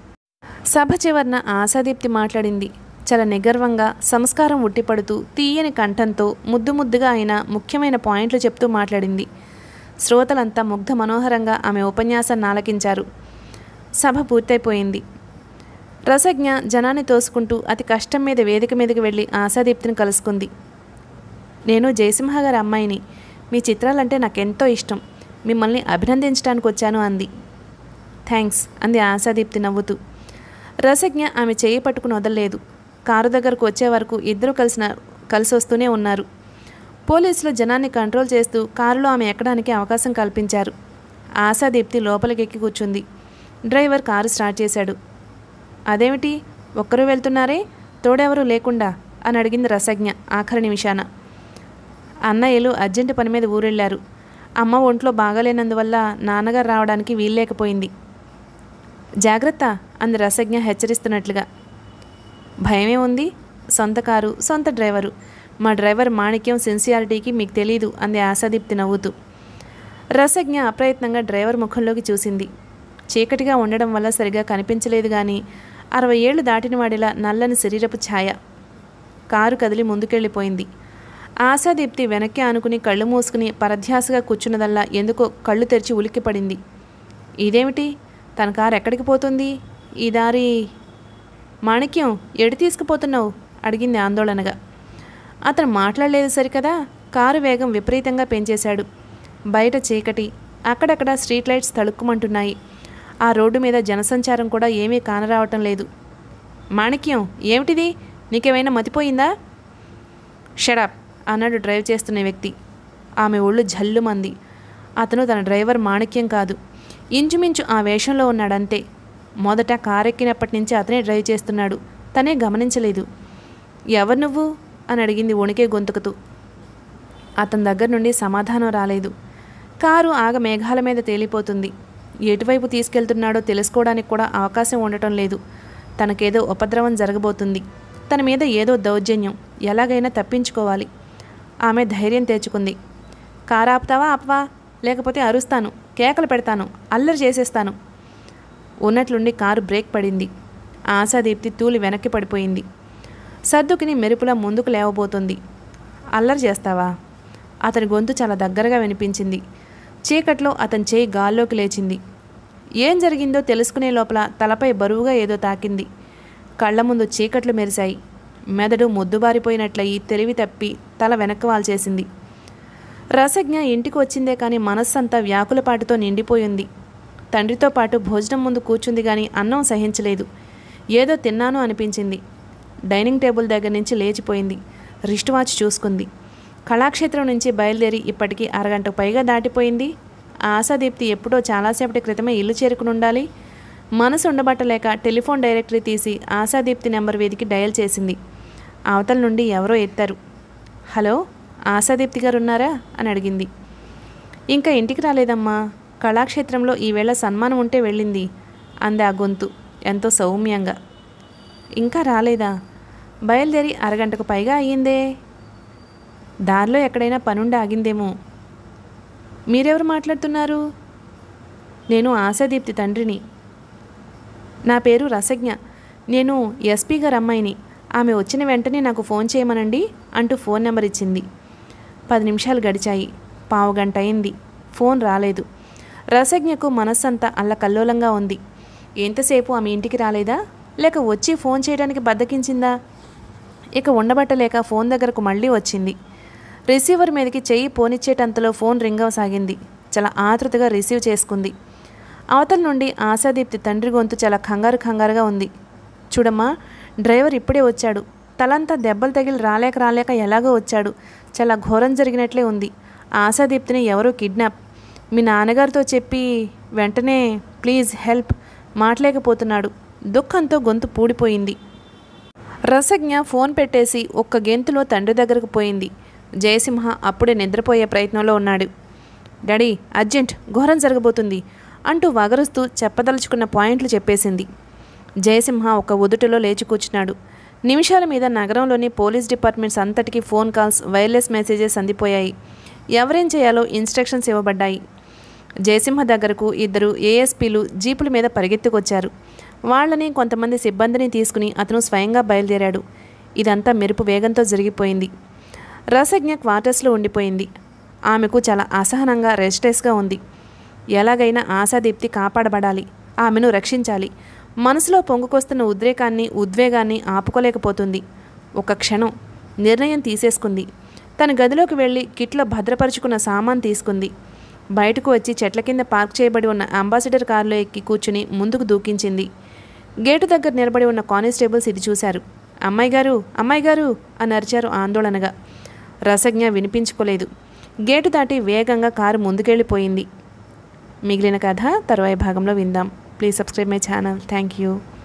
సభ చివరన ఆశాదీప్తి మాట్లాడింది చాలా నిగర్వంగా సంస్కారం ఉట్టిపడుతూ తీయని కంఠంతో ముద్దు ముద్దుగా అయిన ముఖ్యమైన పాయింట్లు చెప్తూ మాట్లాడింది శ్రోతలంతా ముగ్ధ మనోహరంగా ఆమె ఉపన్యాసాన్ని ఆలకించారు సభ పూర్తయిపోయింది రసజ్ఞ జనాన్ని తోసుకుంటూ అతి కష్టం మీద వేదిక మీదకి వెళ్ళి ఆశాదీప్తిని కలుసుకుంది నేను జయసింహ గారి అమ్మాయిని మీ చిత్రాలంటే నాకెంతో ఇష్టం మిమ్మల్ని అభినందించడానికి వచ్చాను అంది థ్యాంక్స్ అంది ఆశాదీప్తి నవ్వుతూ రసజ్ఞ ఆమె చేయి పట్టుకుని వదలలేదు కారు దగ్గరకు వచ్చే వరకు ఇద్దరూ కలిసిన కలిసి వస్తూనే ఉన్నారు పోలీసులు జనాన్ని కంట్రోల్ చేస్తూ కారులో ఆమె ఎక్కడానికి అవకాశం కల్పించారు ఆశాదీప్తి లోపలికి ఎక్కి కూర్చుంది డ్రైవర్ కారు స్టార్ట్ చేశాడు అదేమిటి ఒక్కరూ వెళ్తున్నారే తోడెవరూ లేకుండా అని అడిగింది రసజ్ఞ ఆఖరి నిమిషాన అన్నయ్యలు అర్జెంటు పని మీద ఊరెళ్ళారు అమ్మ ఒంట్లో బాగాలేనందువల్ల నాన్నగారు రావడానికి వీల్లేకపోయింది జాగ్రత్త అంది రసజ్ఞ హెచ్చరిస్తున్నట్లుగా భయమే ఉంది సొంత కారు సొంత డ్రైవరు మా డ్రైవర్ మాణిక్యం సిన్సియారిటీకి మీకు తెలీదు అంది ఆశాదీప్తి నవ్వుతూ రసజ్ఞ అప్రయత్నంగా డ్రైవర్ ముఖంలోకి చూసింది చీకటిగా ఉండడం వల్ల సరిగా కనిపించలేదు కానీ అరవై ఏళ్ళు దాటిన వాడిలా నల్లని శరీరపు ఛాయ కారు కదిలి ముందుకెళ్ళిపోయింది ఆశాదీప్తి వెనక్కి ఆనుకుని కళ్ళు మూసుకుని పరధ్యాసగా కూర్చున్నదల్లా ఎందుకో కళ్ళు తెరిచి ఉలిక్కిపడింది ఇదేమిటి తన కారు ఎక్కడికి పోతుంది ఈ దారి మాణిక్యం ఎడి తీసుకుపోతున్నావు అడిగింది ఆందోళనగా అతను మాట్లాడలేదు సరికదా కారు వేగం విపరీతంగా పెంచేశాడు బయట చీకటి అక్కడక్కడ స్ట్రీట్ లైట్స్ తళుక్కుమంటున్నాయి ఆ రోడ్డు మీద జనసంచారం కూడా ఏమీ కానరావటం లేదు మాణిక్యం ఏమిటిది నీకేమైనా మతిపోయిందా షడప్ అన్నాడు డ్రైవ్ చేస్తున్న వ్యక్తి ఆమె ఒళ్ళు జల్లుమంది అతను తన డ్రైవర్ మాణిక్యం కాదు ఇంచుమించు ఆ వేషంలో ఉన్నాడంతే మొదట కారెక్కినప్పటి నుంచి అతనే డ్రైవ్ చేస్తున్నాడు తనే గమనించలేదు ఎవరు నువ్వు అని అడిగింది వణికే గొంతుకుతూ అతని దగ్గర నుండి సమాధానం రాలేదు కారు ఆగ మేఘాల మీద తేలిపోతుంది ఎటువైపు తీసుకెళ్తున్నాడో తెలుసుకోవడానికి కూడా అవకాశం ఉండటం లేదు తనకేదో ఉపద్రవం జరగబోతుంది తన మీద ఏదో దౌర్జన్యం ఎలాగైనా తప్పించుకోవాలి ఆమె ధైర్యం తెచ్చుకుంది కారు ఆపుతావా ఆపవా లేకపోతే అరుస్తాను కేకలు పెడతాను అల్లరి చేసేస్తాను ఉన్నట్లుండి కారు బ్రేక్ పడింది ఆశాదీప్తి తూలి వెనక్కి పడిపోయింది సర్దుకుని మెరుపులా ముందుకు లేవబోతుంది అల్లరి చేస్తావా అతని గొంతు చాలా దగ్గరగా వినిపించింది చీకట్లో అతని చేయి గాల్లోకి లేచింది ఏం జరిగిందో తెలుసుకునే లోపల తలపై బరువుగా ఏదో తాకింది కళ్ళ ముందు చీకట్లు మెరిశాయి మెదడు మొద్దుబారిపోయినట్లయి తెలివి తప్పి తల వెనక్కి వాల్చేసింది రసజ్ఞ ఇంటికి వచ్చిందే కానీ మనస్సంతా వ్యాకులపాటుతో నిండిపోయింది తండ్రితో పాటు భోజనం ముందు కూర్చుంది కానీ అన్నం సహించలేదు ఏదో తిన్నాను అనిపించింది డైనింగ్ టేబుల్ దగ్గర నుంచి లేచిపోయింది రిస్ట్ వాచ్ చూసుకుంది కళాక్షేత్రం నుంచి బయలుదేరి ఇప్పటికీ అరగంట పైగా దాటిపోయింది ఆశాదీప్తి ఎప్పుడో చాలాసేపటి క్రితమే ఇల్లు చేరుకుని ఉండాలి మనసు ఉండబట్టలేక టెలిఫోన్ డైరెక్టరీ తీసి ఆశాదీప్తి నెంబర్ వీధికి డయల్ చేసింది అవతల నుండి ఎవరో ఎత్తారు హలో ఆశాదీప్తి గారు ఉన్నారా అని అడిగింది ఇంకా ఇంటికి రాలేదమ్మా కళాక్షేత్రంలో ఈవేళ సన్మానం ఉంటే వెళ్ళింది అంది ఆ గొంతు ఎంతో సౌమ్యంగా ఇంకా రాలేదా బయలుదేరి అరగంటకు పైగా అయ్యిందే దారిలో ఎక్కడైనా పనుండి ఆగిందేమో మీరెవరు మాట్లాడుతున్నారు నేను ఆశాదీప్తి తండ్రిని నా పేరు రసజ్ఞ నేను ఎస్పీ గారు అమ్మాయిని ఆమె వచ్చిన వెంటనే నాకు ఫోన్ చేయమనండి అంటూ ఫోన్ నెంబర్ ఇచ్చింది పది నిమిషాలు గడిచాయి పావు గంట అయింది ఫోన్ రాలేదు రసజ్ఞకు మనస్సంతా అల్లకల్లోలంగా ఉంది ఎంతసేపు ఆమె ఇంటికి రాలేదా లేక వచ్చి ఫోన్ చేయడానికి బద్దకించిందా ఇక ఉండబట్టలేక ఫోన్ దగ్గరకు మళ్ళీ వచ్చింది రిసీవర్ మీదకి చెయ్యి పోనిచ్చేటంతలో ఫోన్ రింగ్ అవసాగింది చాలా ఆతృతగా రిసీవ్ చేసుకుంది అవతల నుండి ఆశాదీప్తి తండ్రి గొంతు చాలా కంగారు కంగారుగా ఉంది చూడమ్మా డ్రైవర్ ఇప్పుడే వచ్చాడు తలంతా దెబ్బలు తగిలి రాలేక రాలేక ఎలాగో వచ్చాడు చాలా ఘోరం జరిగినట్లే ఉంది ఆశాదీప్తిని ఎవరో కిడ్నాప్ మీ నాన్నగారితో చెప్పి వెంటనే ప్లీజ్ హెల్ప్ మాట్లేకపోతున్నాడు దుఃఖంతో గొంతు పూడిపోయింది రసజ్ఞ ఫోన్ పెట్టేసి ఒక్క గెంతులో తండ్రి దగ్గరకు పోయింది జయసింహ అప్పుడే నిద్రపోయే ప్రయత్నంలో ఉన్నాడు డాడీ అర్జెంట్ ఘోరం జరగబోతుంది అంటూ వగరుస్తూ చెప్పదలుచుకున్న పాయింట్లు చెప్పేసింది జయసింహ ఒక ఉదుటిలో లేచి కూర్చున్నాడు నిమిషాల మీద నగరంలోని పోలీస్ డిపార్ట్మెంట్స్ అంతటికీ ఫోన్ కాల్స్ వైర్లెస్ మెసేజెస్ అందిపోయాయి ఎవరేం చేయాలో ఇన్స్ట్రక్షన్స్ ఇవ్వబడ్డాయి జయసింహ దగ్గరకు ఇద్దరు ఏఎస్పీలు జీపుల మీద పరిగెత్తుకొచ్చారు వాళ్ళని కొంతమంది సిబ్బందిని తీసుకుని అతను స్వయంగా బయలుదేరాడు ఇదంతా మెరుపు వేగంతో జరిగిపోయింది రసజ్ఞ క్వార్టర్స్లో ఉండిపోయింది ఆమెకు చాలా అసహనంగా రెస్ట్లెస్గా ఉంది ఎలాగైనా ఆశాదీప్తి కాపాడబడాలి ఆమెను రక్షించాలి మనసులో పొంగుకొస్తున్న ఉద్రేకాన్ని ఉద్వేగాన్ని ఆపుకోలేకపోతుంది ఒక క్షణం నిర్ణయం తీసేసుకుంది తన గదిలోకి వెళ్ళి కిట్లో భద్రపరుచుకున్న సామాన్ తీసుకుంది బయటకు వచ్చి చెట్ల కింద పార్క్ చేయబడి ఉన్న అంబాసిడర్ కారులో ఎక్కి కూర్చుని ముందుకు దూకించింది గేటు దగ్గర నిలబడి ఉన్న కానిస్టేబుల్స్ ఇది చూశారు అమ్మాయి గారు అమ్మాయి గారు అని అరిచారు ఆందోళనగా రసజ్ఞ వినిపించుకోలేదు గేటు దాటి వేగంగా కారు ముందుకెళ్ళిపోయింది మిగిలిన కథ తరువాయి భాగంలో విందాం please subscribe my channel thank you